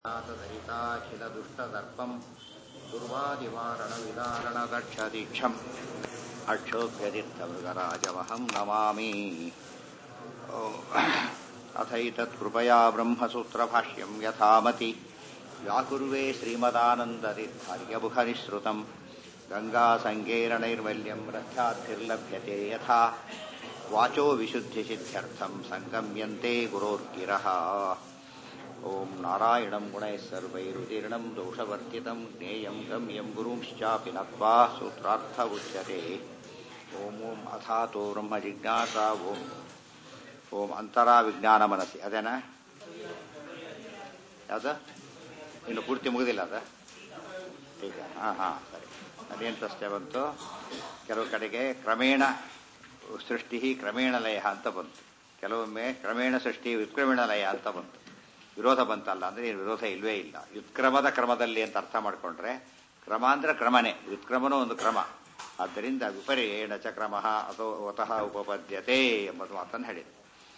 नाथदरिताखिलदुष्टदर्पम् दुर्वादिवारणविदारणदक्षदीक्षम् अक्षोभ्यतीर्थमृगराजमहं नमामि ओ, अथैतत्कृपया ब्रह्मसूत्रभाष्यं यथामति व्याकुर्वे श्रीमदानन्दतीर्थार्यमुखनिःसृतम् गङ्गासङ्गेरणैर्मल्यं रथ्याद्भिर्लभ्यते यथा वाचो विशुद्धिसिद्ध्यर्थं सङ्गम्यन्ते गुरोर्गिरः ॐ नारायणं गुणैः सर्वैरुदीर्णं दोषवर्जितं ज्ञेयं गम्यं गुरुंश्चापि नत्वा सूत्रार्थ उच्यते ॐ ॐ अथातो ब्रह्मजिज्ञासा ॐ ॐ ಅಂತರಾ ವಿಜ್ಞಾನ ಮನಸ್ಸಿ ಅದೇನಾ ಯಾವುದು ಇನ್ನು ಪೂರ್ತಿ ಮುಗಿದಿಲ್ಲ ಅದ ಈಗ ಹಾಂ ಹಾಂ ಸರಿ ಅದೇನು ಪ್ರಶ್ನೆ ಬಂತು ಕೆಲವು ಕಡೆಗೆ ಕ್ರಮೇಣ ಸೃಷ್ಟಿ ಕ್ರಮೇಣ ಲಯ ಅಂತ ಬಂತು ಕೆಲವೊಮ್ಮೆ ಕ್ರಮೇಣ ಸೃಷ್ಟಿ ವಿಕ್ರಮೇಣ ಲಯ ಅಂತ ಬಂತು ವಿರೋಧ ಬಂತಲ್ಲ ಅಂದ್ರೆ ಏನು ವಿರೋಧ ಇಲ್ವೇ ಇಲ್ಲ ವ್ಯುತ್ಕ್ರಮದ ಕ್ರಮದಲ್ಲಿ ಅಂತ ಅರ್ಥ ಮಾಡ್ಕೊಂಡ್ರೆ ಕ್ರಮ ಅಂದ್ರೆ ಕ್ರಮನೇ ವ್ಯುತ್ಕ್ರಮನೂ ಒಂದು ಕ್ರಮ ಆದ್ದರಿಂದ ವಿಪರ್ಯೇಣ ಚ ಕ್ರಮ ಅಥೋ ವತಃ ಉಪಪದ್ಯತೆ ಎಂಬುದು ಮಾತನ್ನು ಹೇಳಿದೆ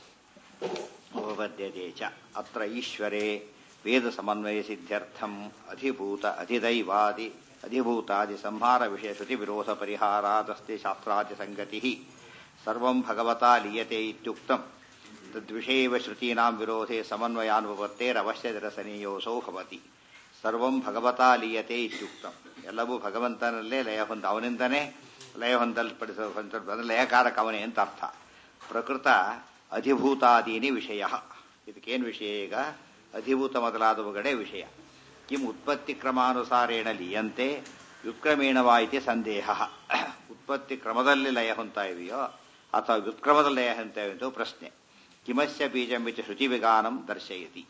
ಉಪಪದ್ಯತೆ ಚ ಅತ್ರ ಈಶ್ವರೇ ವೇದ ಸಮನ್ವಯ ಸಿದ್ಧ್ಯರ್ಥಂ ಅಧಿಭೂತ ಅಧಿದೈವಾದಿ ಅಧಿಭೂತಾದಿ ಸಂಹಾರ ವಿಷಯ ಶ್ರುತಿ ವಿರೋಧ ಪರಿಹಾರಾದಸ್ತಿ ಶಾಸ್ತ್ರಾದಿ ಸಂಗತಿ ಸರ್ವಂ ಭಗವತಾ ಲೀಯತೆ ಇತ್ಯುಕ್ತಂ ತದ್ವಿಷಯವ ಶ್ರುತೀನಾಂ ವಿರೋಧೆ ಸಮನ್ವಯಾನುಪತ್ತೇರವಶ್ಯದರಸನೀಯೋಸೌ ಭವತಿ ಸರ್ವಂ ಭಗವತಾ ಲೀಯತೆ ಇತ್ಯುಕ್ತಂ ಎಲ್ಲವೂ ಭಗವಂತನಲ್ಲೇ ಲಯ ಹೊಂದ ಅವನಿಂದನೇ ಲಯ ಹೊಂದಲ್ಪಡಿಸ ಲಯಕಾರಕ ಅವನೇ ಅಂತ ಅರ್ಥ ಪ್ರಕೃತ ಅಧಿಭೂತಾದೀನಿ ವಿಷಯ ಇದಕ್ಕೇನು ವಿಷಯ ಈಗ ಅಧಿಭೂತ ಮೊದಲಾದವುಗಳೇ ವಿಷಯ ಕಿಂ ಉತ್ಪತ್ತಿ ಕ್ರಮಾನುಸಾರೇಣ ಲೀಯಂತೆ ವ್ಯುತ್ಕ್ರಮೇಣವಾಯಿತಿ ಸಂದೇಹ ಉತ್ಪತ್ತಿ ಕ್ರಮದಲ್ಲಿ ಲಯ ಹೊಂತಾ ಇವೆಯೋ ಅಥವಾ ವ್ಯುತ್ಕ್ರಮದಲ್ಲಿ ಲಯ ಹೊಂತಾ ಇವೆಯೋ ಪ್ರಶ್ನೆ ಕಿಮಸ್ಯ ಬೀಜಂ ಇತಿ ಶ್ರುತಿ ವಿಗಾನಂ ದರ್ಶಯತಿ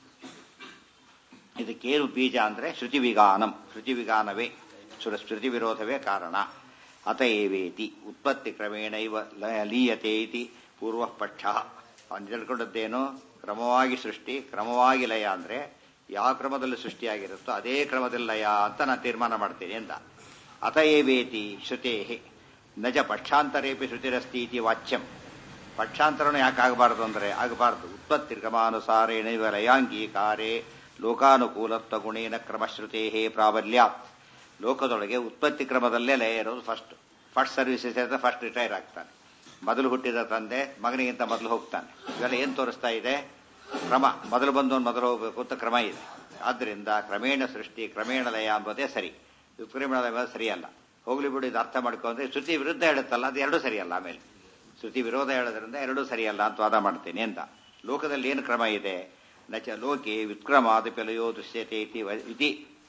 ಇದಕ್ಕೇನು ಬೀಜ ಅಂದ್ರೆ ಶ್ರುತಿ ವಿಗಾನಂ ಶ್ರುತಿ ವಿಗಾನವೇ ಶ್ರುತಿ ವಿರೋಧವೇ ಕಾರಣ ಅತ ಏವೇತಿ ಉತ್ಪತ್ತಿ ಕ್ರಮೇಣ ಇವ ಲೀಯತೆ ಇತಿ ಪೂರ್ವ ಪಕ್ಷ ಅವನು ತಿಳ್ಕೊಂಡದ್ದೇನು ಕ್ರಮವಾಗಿ ಸೃಷ್ಟಿ ಕ್ರಮವಾಗಿ ಲಯ ಅಂದ್ರೆ ಯಾವ ಕ್ರಮದಲ್ಲಿ ಸೃಷ್ಟಿಯಾಗಿರುತ್ತೋ ಅದೇ ಕ್ರಮದಲ್ಲಿ ಲಯ ಅಂತ ನಾನು ತೀರ್ಮಾನ ಮಾಡ್ತೇನೆ ಅಂತ ಅತ ಏವೇತಿ ಶ್ರುತೇ ನಜ ಪಕ್ಷಾಂತರೇಪಿ ಶ್ರುತಿರಸ್ತಿ ಇತಿ ವಾಚ್ಯಂ ಪಕ್ಷಾಂತರನು ಯಾಕೆ ಆಗಬಾರದು ಅಂದರೆ ಆಗಬಾರದು ಉತ್ಪತ್ತಿ ಕ್ರಮಾನುಸಾರೇಣ ಇವ ಲಯಾಂಗೀಕಾರೇ ಲೋಕಾನುಕೂಲತ್ವ ಗುಣೇನ ಕ್ರಮಶ್ರುತೇ ಪ್ರಾಬಲ್ಯಾತ್ ಲೋಕದೊಳಗೆ ಉತ್ಪತ್ತಿ ಕ್ರಮದಲ್ಲೇ ಲಯ ಇರೋದು ಫಸ್ಟ್ ಫಸ್ಟ್ ಸರ್ವಿಸಸ್ ಅಂತ ಫಸ್ಟ್ ರಿಟೈರ್ ಆಗ್ತಾನೆ ಮೊದಲು ಹುಟ್ಟಿದ ತಂದೆ ಮಗನಿಗಿಂತ ಮೊದಲು ಹೋಗ್ತಾನೆ ಇವೆಲ್ಲ ಏನು ತೋರಿಸ್ತಾ ಇದೆ ಕ್ರಮ ಮೊದಲು ಬಂದವನು ಮೊದಲು ಹೋಗಬೇಕು ಅಂತ ಕ್ರಮ ಇದೆ ಆದ್ದರಿಂದ ಕ್ರಮೇಣ ಸೃಷ್ಟಿ ಕ್ರಮೇಣ ಲಯ ಅಂಬೋದೇ ಸರಿ ವಿಕ್ರಮೇಣ ಲಯ ಸರಿಯಲ್ಲ ಹೋಗ್ಲಿ ಬಿಡು ಇದು ಅರ್ಥ ಮಾಡ್ಕೊಂಡ್ರೆ ಶ್ರುತಿ ವಿರುದ್ಧ ಹೇಳುತ್ತಲ್ಲ ಅದು ಎರಡೂ ಸರಿಯಲ್ಲ ಆಮೇಲೆ ಶ್ರುತಿ ವಿರೋಧ ಹೇಳೋದ್ರಿಂದ ಎರಡೂ ಸರಿಯಲ್ಲ ಅಂತ ವಾದ ಮಾಡ್ತೇನೆ ಅಂತ ಲೋಕದಲ್ಲಿ ಏನು ಕ್ರಮ ಇದೆ ನಚ ಲೋಕೆ ವಿಕ್ರಮಾದ ಪೆಲೆಯೋ ದೃಶ್ಯತೆ ಇತಿ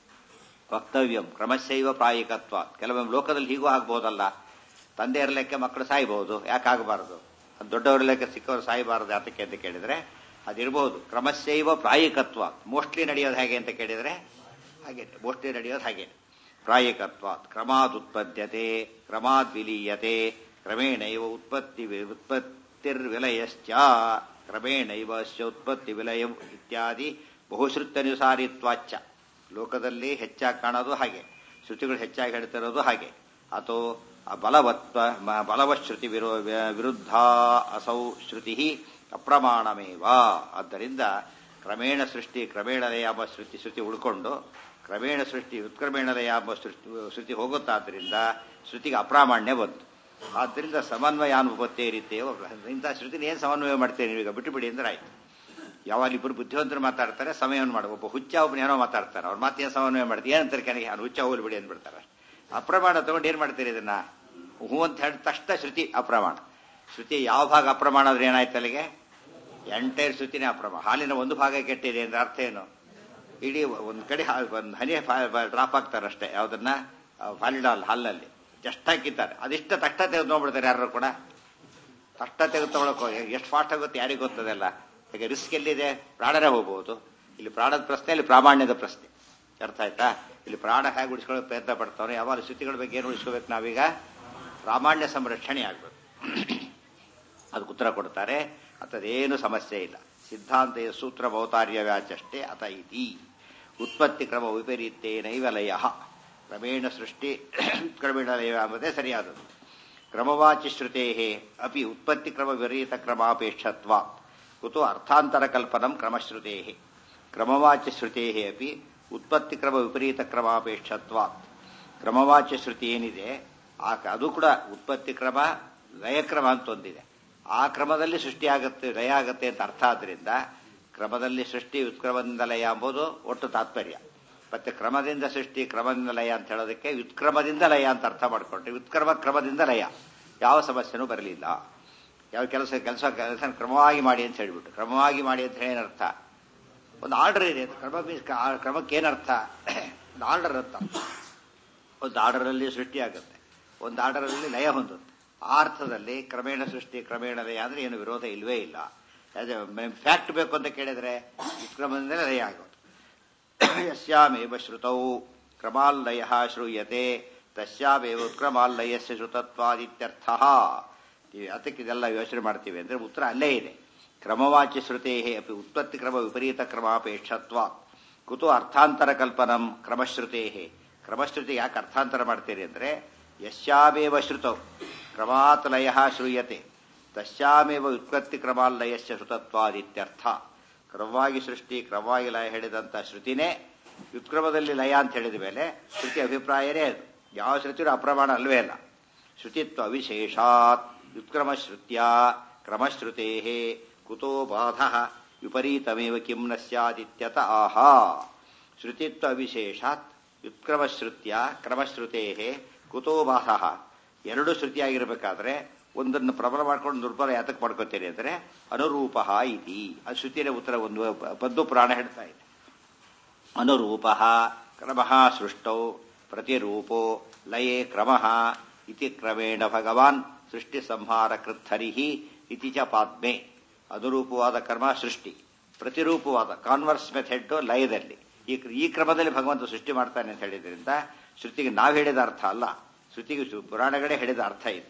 ವಕ್ತವ್ಯಂ ಕ್ರಮಶೈವ ಪ್ರಾಯಿಕತ್ವ ಕೆಲವೊಮ್ಮೆ ಲೋಕದಲ್ಲಿ ಹೀಗೂ ಆಗ್ಬೋದಲ್ಲ ತಂದೆ ಇರಲಿಕ್ಕೆ ಮಕ್ಕಳು ಸಾಯ್ಬಹುದು ಯಾಕಾಗಬಾರದು ದೊಡ್ಡವರಿಲ್ಲಕ್ಕೆ ಸಿಕ್ಕವರು ಸಾಯಬಾರದು ಯಾತಕ್ಕೆ ಅಂತ ಕೇಳಿದ್ರೆ ಅದಿರಬಹುದು ಕ್ರಮಶೈವ ಪ್ರಾಯಿಕತ್ವ ಮೋಸ್ಟ್ಲಿ ನಡೆಯೋದು ಹೇಗೆ ಅಂತ ಕೇಳಿದ್ರೆ ಹಾಗೆ ಮೋಸ್ಟ್ಲಿ ನಡೆಯೋದು ಹಾಗೆ ಪ್ರಾಯಿಕತ್ವ ಕ್ರಮಾದ್ ಉತ್ಪದ್ಯತೆ ಕ್ರಮಾದ್ ವಿಲೀಯತೆ ಕ್ರಮೇಣೈವ ಉತ್ಪತ್ತಿ ಉತ್ಪತ್ತಿರ್ವಿಲಯಶ್ಚ ಕ್ರಮೇಣೈವ ಉತ್ಪತ್ತಿ ವಿಲಯ ಇತ್ಯಾದಿ ಬಹುಶ್ರುತ್ಯನುಸಾರಿತ್ವಾಚ್ಚ ಲೋಕದಲ್ಲಿ ಹೆಚ್ಚಾಗಿ ಕಾಣೋದು ಹಾಗೆ ಶ್ರುತಿಗಳು ಹೆಚ್ಚಾಗಿ ಹೇಳ್ತಿರೋದು ಹಾಗೆ ಅಥವಾ ಬಲವತ್ವ ಬಲವಶ್ರುತಿ ವಿರೋ ವಿರುದ್ಧ ಅಸೌ ಶ್ರುತಿ ಅಪ್ರಮಾಣಮೇವ ಆದ್ದರಿಂದ ಕ್ರಮೇಣ ಸೃಷ್ಟಿ ಕ್ರಮೇಣ ಲಯಾಮ ಶ್ರುತಿ ಶ್ರುತಿ ಉಳ್ಕೊಂಡು ಕ್ರಮೇಣ ಸೃಷ್ಟಿ ಉತ್ಕ್ರಮೇಣ ಲಯಾಮ ಶ್ರುತಿ ಹೋಗುತ್ತಾದ್ರಿಂದ ಶ್ರುತಿಗೆ ಅಪ್ರಾಮಾಣ್ಯ ಬಂತು ಆದ್ದರಿಂದ ಸಮನ್ವಯಾನುಪತ್ತೇ ರೀತಿಯೋ ಇಂಥ ಶ್ರುತಿನ ಏನು ಸಮನ್ವಯ ಮಾಡ್ತೇನೆ ನೀವೀಗ ಬಿಟ್ಟು ಬಿಡಿ ಅಂದ್ರೆ ಆಯ್ತು ಯಾವಾಗ ಇಬ್ಬರು ಬುದ್ಧಿವಂತರು ಮಾತಾಡ್ತಾರೆ ಸಮಯವನ್ನು ಮಾಡಿ ಒಬ್ಬ ಹುಚ್ಚ ಒಬ್ಬನ ಏನೋ ಮಾತಾಡ್ತಾರೆ ಅವ್ರ ಮಾತೇನು ಸಮನ್ವಯ ಮಾಡ್ತೀವಿ ಏನಂತಾರೆ ಕೆನಗೆ ಅವ್ನು ಹುಚ್ಚ ಹೋಗ್ಲಿ ಬಿಡಿ ಅಂದ್ಬಿಡ್ತಾರೆ ಅಪ್ರಮಾಣ ತಗೊಂಡು ಏನ್ ಮಾಡ್ತೀರಿ ಇದನ್ನ ಹೂ ಅಂತ ಹೇಳಿದ ತಕ್ಷಣ ಶ್ರುತಿ ಅಪ್ರಮಾಣ ಶ್ರುತಿ ಯಾವ ಭಾಗ ಅಪ್ರಮಾಣ ಆದ್ರೆ ಏನಾಯ್ತು ಅಲ್ಲಿಗೆ ಎಂಟೈರ್ ಶ್ರುತಿನೇ ಅಪ್ರಮಾಣ ಹಾಲಿನ ಒಂದು ಭಾಗ ಕೆಟ್ಟಿದೆ ಅಂದ್ರೆ ಅರ್ಥ ಏನು ಇಡೀ ಒಂದ್ ಕಡೆ ಒಂದು ಹನಿ ಡ್ರಾಪ್ ಆಗ್ತಾರೆ ಅಷ್ಟೇ ಯಾವ್ದನ್ನ ಫಾಲಿಡಾಲ್ ಹಾಲ್ನಲ್ಲಿ ಜಸ್ಟ್ ಹಾಕಿದ್ದಾರೆ ಅದಿಷ್ಟ ತಷ್ಟ ತೆಗೆದು ನೋಡ್ಬಿಡ್ತಾರೆ ಯಾರು ಕೂಡ ತಷ್ಟ ತೆಗೆದು ತಗೊಳಕೋ ಎಷ್ಟು ಫಾಸ್ಟ್ ಆಗುತ್ತೆ ಯಾರಿಗೆ ಗೊತ್ತದಲ್ಲ ಈಗ ರಿಸ್ಕ್ ಎಲ್ಲಿದೆ ಪ್ರಾಣರೇ ಹೋಗಬಹುದು ಇಲ್ಲಿ ಪ್ರಾಣದ ಪ್ರಶ್ನೆ ಇಲ್ಲಿ ಪ್ರಾಮಾಣ್ಯದ ಪ್ರಶ್ನೆ ಅರ್ಥ ಆಯ್ತಾ ಇಲ್ಲಿ ಪ್ರಾಣ ಹೇಗೆ ಉಳಿಸ್ಕೊಳ್ಳೋಕೆ ಪ್ರಯತ್ನ ಪಡ್ತಾವೆ ಯಾವಾಗ ಶ್ರುತಿಗಳ ಬಗ್ಗೆ ಏನು ಉಳಿಸ್ಕೋಬೇಕು ನಾವೀಗ ಪ್ರಾಮಾಣ್ಯ ಸಂರಕ್ಷಣೆ ಆಗ್ಬೇಕು ಅದಕ್ಕೆ ಉತ್ತರ ಕೊಡ್ತಾರೆ ಅತದೇನು ಸಮಸ್ಯೆ ಇಲ್ಲ ಸಿದ್ಧಾಂತ ಸೂತ್ರ ಭೌತಾರ್ಯ ವ್ಯಾಚಷ್ಟೇ ಅತ ಇತಿ ಉತ್ಪತ್ತಿ ಕ್ರಮ ವಿಪರೀತೆ ನೈವಲಯ ಕ್ರಮೇಣ ಸೃಷ್ಟಿ ಕ್ರಮೇಣ ಲಯ ಎಂಬುದೇ ಸರಿಯಾದದ್ದು ಕ್ರಮವಾಚಿ ಶ್ರುತೇ ಅಪಿ ಉತ್ಪತ್ತಿ ಕ್ರಮ ವಿಪರೀತ ಕ್ರಮಾಪೇಕ್ಷತ್ವ ಕುತು ಅರ್ಥಾಂತರ ಕಲ್ಪನಂ ಕ್ರಮಶ್ರುತೇ ಕ್ರಮವಾಚ್ಯ ಶ್ರುತೇ ಅಪಿ ಉತ್ಪತ್ತಿ ಕ್ರಮ ವಿಪರೀತ ಕ್ರಮಾಪೇಕ್ಷತ್ವಾತ್ ಕ್ರಮವಾಚ್ಯ ಶ್ರುತಿ ಏನಿದೆ ಆ ಅದು ಕೂಡ ಉತ್ಪತ್ತಿ ಕ್ರಮ ಲಯಕ್ರಮ ಅಂತ ಒಂದಿದೆ ಆ ಕ್ರಮದಲ್ಲಿ ಸೃಷ್ಟಿಯಾಗತ್ತೆ ಲಯ ಆಗತ್ತೆ ಅಂತ ಅರ್ಥ ಆದ್ರಿಂದ ಕ್ರಮದಲ್ಲಿ ಸೃಷ್ಟಿ ಉತ್ಕ್ರಮದಿಂದ ಲಯ ಎಂಬುದು ಒಟ್ಟು ತಾತ್ಪರ್ಯ ಮತ್ತೆ ಕ್ರಮದಿಂದ ಸೃಷ್ಟಿ ಕ್ರಮದಿಂದ ಲಯ ಅಂತ ಹೇಳೋದಕ್ಕೆ ವ್ಯುತ್ಕ್ರಮದಿಂದ ಲಯ ಅಂತ ಅರ್ಥ ಮಾಡ್ಕೊಂಡ್ರೆ ವ್ಯುತ್ಕ್ರಮ ಕ್ರಮದಿಂದ ಲಯ ಯಾವ ಸಮಸ್ಯೆನೂ ಬರಲಿಲ್ಲ ಯಾವ ಕೆಲಸ ಕೆಲಸ ಕೆಲಸ ಕ್ರಮವಾಗಿ ಮಾಡಿ ಅಂತ ಹೇಳ್ಬಿಟ್ಟು ಕ್ರಮವಾಗಿ ಮಾಡಿ ಅಂತ ಏನರ್ಥ ಒಂದು ಆರ್ಡರ್ ಇದೆ ಕ್ರಮ ಮೀನ್ಸ್ ಕ್ರಮಕ್ಕೆ ಏನರ್ಥ ಒಂದು ಆರ್ಡರ್ ಅಂತ ಒಂದು ಆರ್ಡರಲ್ಲಿ ಸೃಷ್ಟಿ ಆಗುತ್ತೆ ಒಂದು ಆರ್ಡರಲ್ಲಿ ಲಯ ಹೊಂದುತ್ತೆ ಆ ಅರ್ಥದಲ್ಲಿ ಕ್ರಮೇಣ ಸೃಷ್ಟಿ ಕ್ರಮೇಣ ಲಯ ಅಂದ್ರೆ ಏನು ವಿರೋಧ ಇಲ್ವೇ ಇಲ್ಲ ಫ್ಯಾಕ್ಟ್ ಬೇಕು ಅಂತ ಕೇಳಿದ್ರೆ ವಿಕ್ರಮದಿಂದಲೇ ಲಯ ಆಗೋದು ಯಸ್ಯಾಮೇವ ಶ್ರುತೌ ಕ್ರಮಾಲ್ಲಯ ಶ್ರೂಯತೆ ತಸ್ಯಾಮೇವ ಉತ್ಕ್ರಮಾಲ್ಲಯಸ್ಯ ಶ್ರುತತ್ವಾದಿತ್ಯರ್ಥ ಅದಕ್ಕೆ ಇದೆಲ್ಲ ಯೋಚನೆ ಮಾಡ್ತೀವಿ ಅಂದ್ರೆ ಉತ್ತರ ಅಲ್ಲೇ ಇದೆ ಕ್ರಮವಾಚ್ಯ ಶ್ರುತೇ ಅಪಿ ಉತ್ಪತ್ತಿ ಕ್ರಮ ವಿಪರೀತ ಕ್ರಮಾಪೇಕ್ಷತ್ವ ಕುತು ಅರ್ಥಾಂತರ ಕಲ್ಪನಂ ಕ್ರಮಶ್ರುತೇ ಕ್ರಮಶ್ರುತಿ ಯಾಕೆ ಅರ್ಥಾಂತರ ಮಾಡ್ತೀರಿ ಅಂದ್ರೆ ಯಶ್ಯಾಮೇವ ಶ್ರುತೌ ಕ್ರಮಾತ್ ಲಯ ಶ್ರೂಯತೆ ತಸ್ಯಾಮೇವ ಉತ್ಪತ್ತಿ ಕ್ರಮಾಲ್ಲಯಸ್ಯ ಶ್ರುತತ್ವಾದಿತ್ಯರ್ಥ ಕ್ರಮವಾಗಿ ಸೃಷ್ಟಿ ಕ್ರಮವಾಗಿ ಲಯ ಹೇಳಿದಂತ ಶ್ರುತಿನೇ ವ್ಯುತ್ಕ್ರಮದಲ್ಲಿ ಲಯ ಅಂತ ಹೇಳಿದ ಮೇಲೆ ಶ್ರುತಿ ಅಭಿಪ್ರಾಯನೇ ಅದು ಯಾವ ಶ್ರುತಿಯೂ ಅಪ್ರಮಾಣ ಅಲ್ವೇ ಅಲ್ಲ ಶ್ರುತಿತ್ವ ಅವಿಶೇಷಾತ್ ವ್ಯುತ್ಕ್ರಮ ಶ್ರುತ್ಯ ಕ್ರಮಶ್ರುತೇ ಕುತೋ ಬಾಧ ವಿಪರೀತಮೇವ ಕಿಂ ನ ಸ್ಯಾದಿತ್ಯತ ಆಹ ಶ್ರುತಿತ್ವ ಅವಿಶೇಷಾತ್ ವ್ಯುತ್ಕ್ರಮಶ್ರುತ್ಯ ಕ್ರಮಶ್ರುತೇ ಕುತೋ ಬಾಧ ಎರಡು ಶ್ರುತಿಯಾಗಿರ್ಬೇಕಾದ್ರೆ ಒಂದನ್ನು ಪ್ರಬಲ ಮಾಡ್ಕೊಂಡು ದುರ್ಬಲ ಯಾತಕ್ಕೆ ಮಾಡ್ಕೋತೀರಿ ಅಂದ್ರೆ ಅನುರೂಪ ಇತಿ ಅದು ಶ್ರುತಿಯ ಉತ್ತರ ಒಂದು ಪದ್ದು ಪುರಾಣ ಹೇಳ್ತಾ ಇದೆ ಅನುರೂಪ ಕ್ರಮ ಸೃಷ್ಟೌ ಪ್ರತಿರೂಪೋ ಲಯೇ ಕ್ರಮ ಇತಿ ಕ್ರಮೇಣ ಭಗವಾನ್ ಸೃಷ್ಟಿ ಸಂಹಾರ ಕೃತ್ಥರಿಹಿ ಇತಿ ಚ ಪಾದ್ಮೆ ಅನುರೂಪವಾದ ಕರ್ಮ ಸೃಷ್ಟಿ ಪ್ರತಿರೂಪವಾದ ಕಾನ್ವರ್ಸ್ ಮೆಥಡ್ ಲಯದಲ್ಲಿ ಈ ಈ ಕ್ರಮದಲ್ಲಿ ಭಗವಂತ ಸೃಷ್ಟಿ ಮಾಡ್ತಾನೆ ಅಂತ ಹೇಳಿದ್ರಿಂದ ಶ್ರುತಿಗೆ ನಾವು ಹೇಳಿದ ಅರ್ಥ ಅಲ್ಲ ಶ್ರುತಿಗೆ ಪುರಾಣಗಳೇ ಹೇಳಿದ ಅರ್ಥ ಇದೆ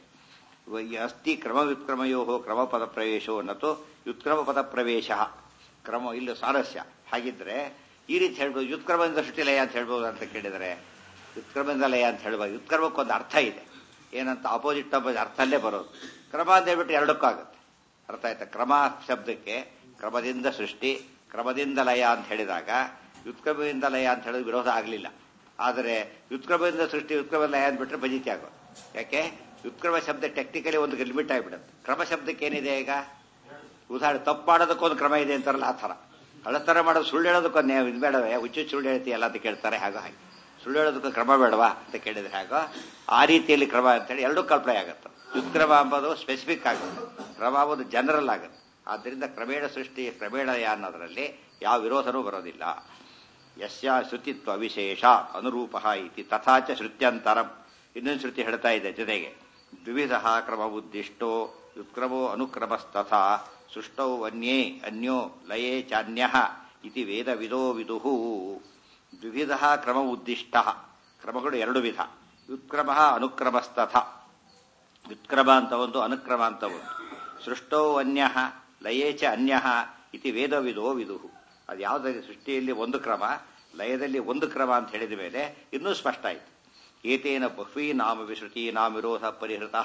ಅಸ್ತಿ ಕ್ರಮ ವ್ಯುತ್ಕ್ರಮಯೋ ಕ್ರಮ ಪದ ಪ್ರವೇಶೋ ನತು ವ್ಯುತ್ಕ್ರಮ ಪದ ಪ್ರವೇಶ ಕ್ರಮ ಇಲ್ಲಿ ಸಾರಸ್ಯ ಹಾಗಿದ್ರೆ ಈ ರೀತಿ ಹೇಳ್ಬೋದು ವ್ಯುತ್ಕ್ರಮದಿಂದ ಸೃಷ್ಟಿ ಲಯ ಅಂತ ಹೇಳ್ಬೋದು ಅಂತ ಕೇಳಿದರೆ ವ್ಯುತ್ಕ್ರಮದಿಂದ ಲಯ ಅಂತ ಹೇಳ್ಬೋದು ವ್ಯುತ್ಕ್ರಮಕ್ಕೊಂದು ಅರ್ಥ ಇದೆ ಏನಂತ ಆಪೋಸಿಟ್ ಆಪೋಸಿಟ್ ಅರ್ಥ ಅಲ್ಲೇ ಬರೋದು ಕ್ರಮ ಅಂತ ಹೇಳ್ಬಿಟ್ಟು ಎರಡಕ್ಕೂ ಆಗುತ್ತೆ ಅರ್ಥ ಆಯ್ತಾ ಕ್ರಮ ಶಬ್ದಕ್ಕೆ ಕ್ರಮದಿಂದ ಸೃಷ್ಟಿ ಕ್ರಮದಿಂದ ಲಯ ಅಂತ ಹೇಳಿದಾಗ ವ್ಯುತ್ಕ್ರಮದಿಂದ ಲಯ ಅಂತ ಹೇಳಿದ್ರೆ ವಿರೋಧ ಆಗಲಿಲ್ಲ ಆದರೆ ವ್ಯುತ್ಕ್ರಮದಿಂದ ಸೃಷ್ಟಿ ವ್ಯುತ್ಕ್ರಮ ಲಯ ಅಂದ್ಬಿಟ್ರೆ ಬಜಿತಿ ಆಗೋದು ಯಾಕೆ ವ್ಯುತ್ಕ್ರಮ ಶಬ್ದ ಟೆಕ್ನಿಕಲಿ ಒಂದು ಲಿಮಿಟ್ ಆಗಿಬಿಡುತ್ತೆ ಕ್ರಮ ಶಬ್ದಕ್ಕೆ ಏನಿದೆ ಈಗ ಉದಾಹರಣೆ ತಪ್ಪು ಮಾಡೋದಕ್ಕೊಂದು ಕ್ರಮ ಇದೆ ಅಂತಾರಲ್ಲ ಆ ಥರ ಹಳತರ ಮಾಡೋದು ಸುಳ್ಳು ಹೇಳೋದಕ್ಕೊಂದು ಇದು ಬೇಡವೇ ಹುಚ್ಚು ಸುಳ್ಳು ಹೇಳ್ತೀಯಲ್ಲ ಅಂತ ಕೇಳ್ತಾರೆ ಹಾಗೋ ಹಾಗೆ ಸುಳ್ಳು ಹೇಳೋದಕ್ಕೆ ಕ್ರಮ ಬೇಡವಾ ಅಂತ ಕೇಳಿದ್ರೆ ಹಾಗೋ ಆ ರೀತಿಯಲ್ಲಿ ಕ್ರಮ ಅಂತೇಳಿ ಎರಡೂ ಕಲ್ಪನೆ ಆಗುತ್ತೆ ವ್ಯುತ್ಕ್ರಮ ಎಂಬುದು ಸ್ಪೆಸಿಫಿಕ್ ಆಗುತ್ತೆ ಕ್ರಮ ಎಂಬುದು ಜನರಲ್ ಆಗುತ್ತೆ ಆದ್ದರಿಂದ ಕ್ರಮೇಣ ಸೃಷ್ಟಿ ಕ್ರಮೇಣ ಅನ್ನೋದರಲ್ಲಿ ಯಾವ ವಿರೋಧನೂ ಬರೋದಿಲ್ಲ ಯಸ್ಯ ಶ್ರುತಿತ್ವ ವಿಶೇಷ ಅನುರೂಪ ಇತಿ ತಥಾಚ ಶ್ರುತ್ಯಂತರಂ ಇನ್ನೊಂದು ಶ್ರುತಿ ಹೇಳ್ತಾ ಇದೆ ಜೊತೆಗೆ ದ್ವಿವಿಧ ಕ್ರಮ ಉದ್ದಿಷ್ಟೋ ವ್ಯುತ್ಕ್ರಮೋ ಅನುಕ್ರಮಸ್ತಥಾ ಸೃಷ್ಟೌ ಅನ್ಯೇ ಅನ್ಯೋ ಲಯೇ ಚಾನ್ಯ ಇತಿ ವೇದ ವಿದೋ ವಿದುಹು ದ್ವಿವಿಧ ಕ್ರಮ ಉದ್ದಿಷ್ಟ ಕ್ರಮಗಳು ಎರಡು ವಿಧ ವ್ಯುತ್ಕ್ರಮ ಅನುಕ್ರಮಸ್ತಥ ವ್ಯುತ್ಕ್ರಮ ಅಂತ ಒಂದು ಅನುಕ್ರಮ ಅಂತ ಒಂದು ಸೃಷ್ಟೋ ಅನ್ಯ ಲಯೇ ಚ ಅನ್ಯ ಇತಿ ವೇದ ವಿದೋ ವಿದುಹು ಅದು ಯಾವುದಾಗಿ ಸೃಷ್ಟಿಯಲ್ಲಿ ಒಂದು ಕ್ರಮ ಲಯದಲ್ಲಿ ಒಂದು ಕ್ರಮ ಅಂತ ಹೇಳಿದ ಮೇಲೆ ಇನ್ನೂ ಸ್ಪಷ್ಟ ಆಯಿತು ಏತೇನ ಬಹ್ವೀ ನಾಮ ವಿಶ್ರುತಿ ನಾಮ ವಿರೋಧ ಪರಿಹೃತ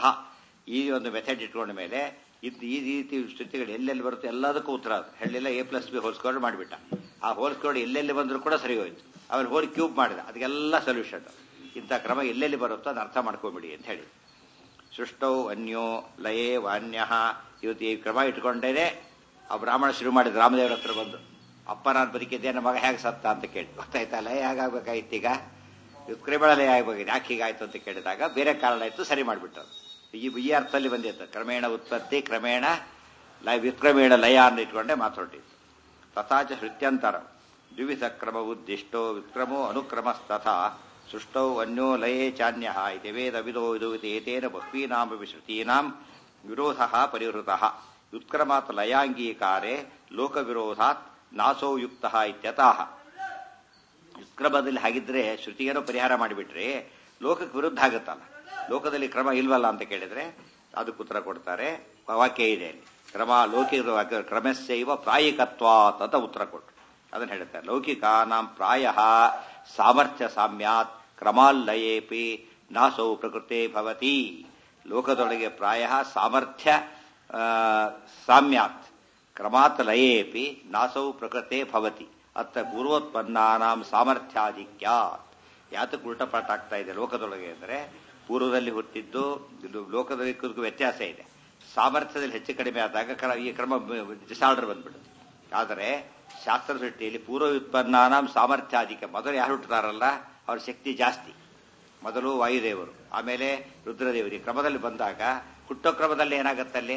ಈ ಒಂದು ಮೆಥಡ್ ಇಟ್ಕೊಂಡ ಮೇಲೆ ಇದು ಈ ರೀತಿ ಶ್ರುತಿಗಳು ಎಲ್ಲೆಲ್ಲಿ ಬರುತ್ತೆ ಎಲ್ಲದಕ್ಕೂ ಉತ್ತರ ಅದು ಹೇಳಿಲ್ಲ ಎ ಪ್ಲಸ್ ಬಿ ಹೋಲ್ಸ್ಕೊಂಡು ಮಾಡಿಬಿಟ್ಟ ಆ ಹೋಲ್ಸ್ಕೊಂಡು ಎಲ್ಲೆಲ್ಲಿ ಬಂದರೂ ಕೂಡ ಸರಿ ಹೋಯ್ತು ಅವ್ರು ಹೋಗಿ ಕ್ಯೂಬ್ ಮಾಡಿದ ಅದಕ್ಕೆಲ್ಲ ಸೊಲ್ಯೂಷನ್ ಇಂಥ ಕ್ರಮ ಎಲ್ಲೆಲ್ಲಿ ಬರುತ್ತೋ ಅದು ಅರ್ಥ ಮಾಡ್ಕೊಂಬಿಡಿ ಅಂತ ಹೇಳಿ ಸೃಷ್ಟೌ ಅನ್ಯೋ ಲಯೇ ವಾನ್ಯ ಇವತ್ತು ಈ ಕ್ರಮ ಇಟ್ಕೊಂಡೇನೆ ಆ ಬ್ರಾಹ್ಮಣ ಶುರು ಮಾಡಿದ ರಾಮದೇವರ ಹತ್ರ ಬಂದು ಅಪ್ಪ ನಾನು ಬದುಕಿದ್ದೆ ನಮ್ಮ ಮಗ ಹೇಗೆ ಸತ್ತ ಅಂತ ಕೇಳಿ ಗೊತ್ತಾಯ್ತಾ ಲಯ ಹೇಗಾಗಬೇಕಾಗಿತ್ತು ಈಗ ಕ್ರಿಮಿನಲ್ ಲಯ ಆಗಬೇಕಾಗಿದೆ ಯಾಕೆ ಹೀಗಾಯ್ತು ಅಂತ ಕೇಳಿದಾಗ ಬೇರೆ ಕಾರಣ ಆಯ್ತು ಸರಿ ಮಾಡಿಬಿಟ್ಟರು ಈ ಈ ಅರ್ಥದಲ್ಲಿ ಬಂದಿತ್ತು ಕ್ರಮೇಣ ಉತ್ಪತ್ತಿ ಕ್ರಮೇಣ ಲಯ ವಿಕ್ರಮೇಣ ಲಯ ಅಂತ ಇಟ್ಕೊಂಡೆ ಮಾತಾಡಿತ್ತು ತಥಾಚ ಹೃತ್ಯಂತರ ದ್ವಿವಿಧ ಕ್ರಮ ಉದ್ದಿಷ್ಟೋ ವಿಕ್ರಮೋ ಅನುಕ್ರಮಸ್ತಥಾ ಸೃಷ್ಟೌ ಅನ್ಯೋ ಲಯೇ ಚಾನ್ಯ ಇತಿ ವೇದ ವಿದೋ ವಿದೋತಿ ಏತೇನ ಬಹ್ವೀನಾಮ ವಿಶ್ರುತೀನಾಂ ವಿರೋಧ ಪರಿಹೃತ ವ್ಯುತ್ಕ್ರಮಾತ್ ಲಯಾಂಗೀಕಾರೆ ಲೋಕವಿರೋಧಾತ್ ನಾಸೋ ಯುಕ್ತ ಇತ್ಯತಃ ವ್ಯುತ್ಕ್ರಮದಲ್ಲಿ ಹಾಗಿದ್ರೆ ಶ್ರುತಿಗೇನೋ ಪರಿಹಾರ ಮಾಡಿಬಿಟ್ರೆ ಲೋಕಕ್ಕೆ ವಿರುದ್ಧ ಆಗುತ್ತಲ್ಲ ಲೋಕದಲ್ಲಿ ಕ್ರಮ ಇಲ್ವಲ್ಲ ಅಂತ ಕೇಳಿದ್ರೆ ಅದಕ್ಕೆ ಉತ್ತರ ಕೊಡ್ತಾರೆ ವಾಕ್ಯ ಇದೆ ಅಲ್ಲಿ ಕ್ರಮ ಲೌಕಿಕ ಕ್ರಮಸ್ಯೈವ ಪ್ರಾಯಿಕತ್ವಾತ್ ಅಂತ ಉತ್ತರ ಕೊಟ್ಟರು ಅದನ್ನ ಹೇಳ್ತಾರೆ ಲೌಕಿಕಾನಾಂ ಪ್ರಾಯ ಸಾಮರ್ಥ್ಯ ಸಾಮ್ಯಾತ್ ಕ್ರಮಾಲ್ಲಯೇಪಿ ನಾಸೌ ಪ್ರಕೃತೆ ಭವತಿ ಲೋಕದೊಳಗೆ ಪ್ರಾಯ ಸಾಮರ್ಥ್ಯ ಸಾಮ್ಯಾತ್ ಕ್ರಮಾತ್ ಲಯೇಪಿ ನಾಸೌ ಪ್ರಕೃತೆ ಭವತಿ ಅತ್ತ ಪೂರ್ವೋತ್ಪನ್ನಾನಾಂ ಸಾಮರ್ಥ್ಯಾಧಿಕ್ಯಾತ್ ಯಾತಕ್ಕೆ ಉಲ್ಟಪಾಠ ಆಗ್ತಾ ಇದೆ ಲೋಕದೊಳಗೆ ಅಂದರೆ ಪೂರ್ವದಲ್ಲಿ ಹುಟ್ಟಿದ್ದು ಇದು ಲೋಕದಲ್ಲಿ ಇಕ್ಕದಕ್ಕೂ ವ್ಯತ್ಯಾಸ ಇದೆ ಸಾಮರ್ಥ್ಯದಲ್ಲಿ ಹೆಚ್ಚು ಕಡಿಮೆ ಆದಾಗ ಕ್ರ ಈ ಕ್ರಮ ಡಿಸಾರ್ಡರ್ ಬಂದ್ಬಿಡುತ್ತೆ ಆದರೆ ಶಾಸ್ತ್ರ ದೃಷ್ಟಿಯಲ್ಲಿ ಪೂರ್ವ ಉತ್ಪನ್ನಾನಾಂ ಸಾಮರ್ಥ್ಯಾಧಿಕ ಮೊದಲು ಯಾರು ಹುಟ್ಟುತ್ತಾರಲ್ಲ ಅವ್ರ ಶಕ್ತಿ ಜಾಸ್ತಿ ಮೊದಲು ವಾಯುದೇವರು ಆಮೇಲೆ ರುದ್ರದೇವರು ಈ ಕ್ರಮದಲ್ಲಿ ಬಂದಾಗ ಹುಟ್ಟೋ ಕ್ರಮದಲ್ಲಿ ಏನಾಗುತ್ತಲ್ಲಿ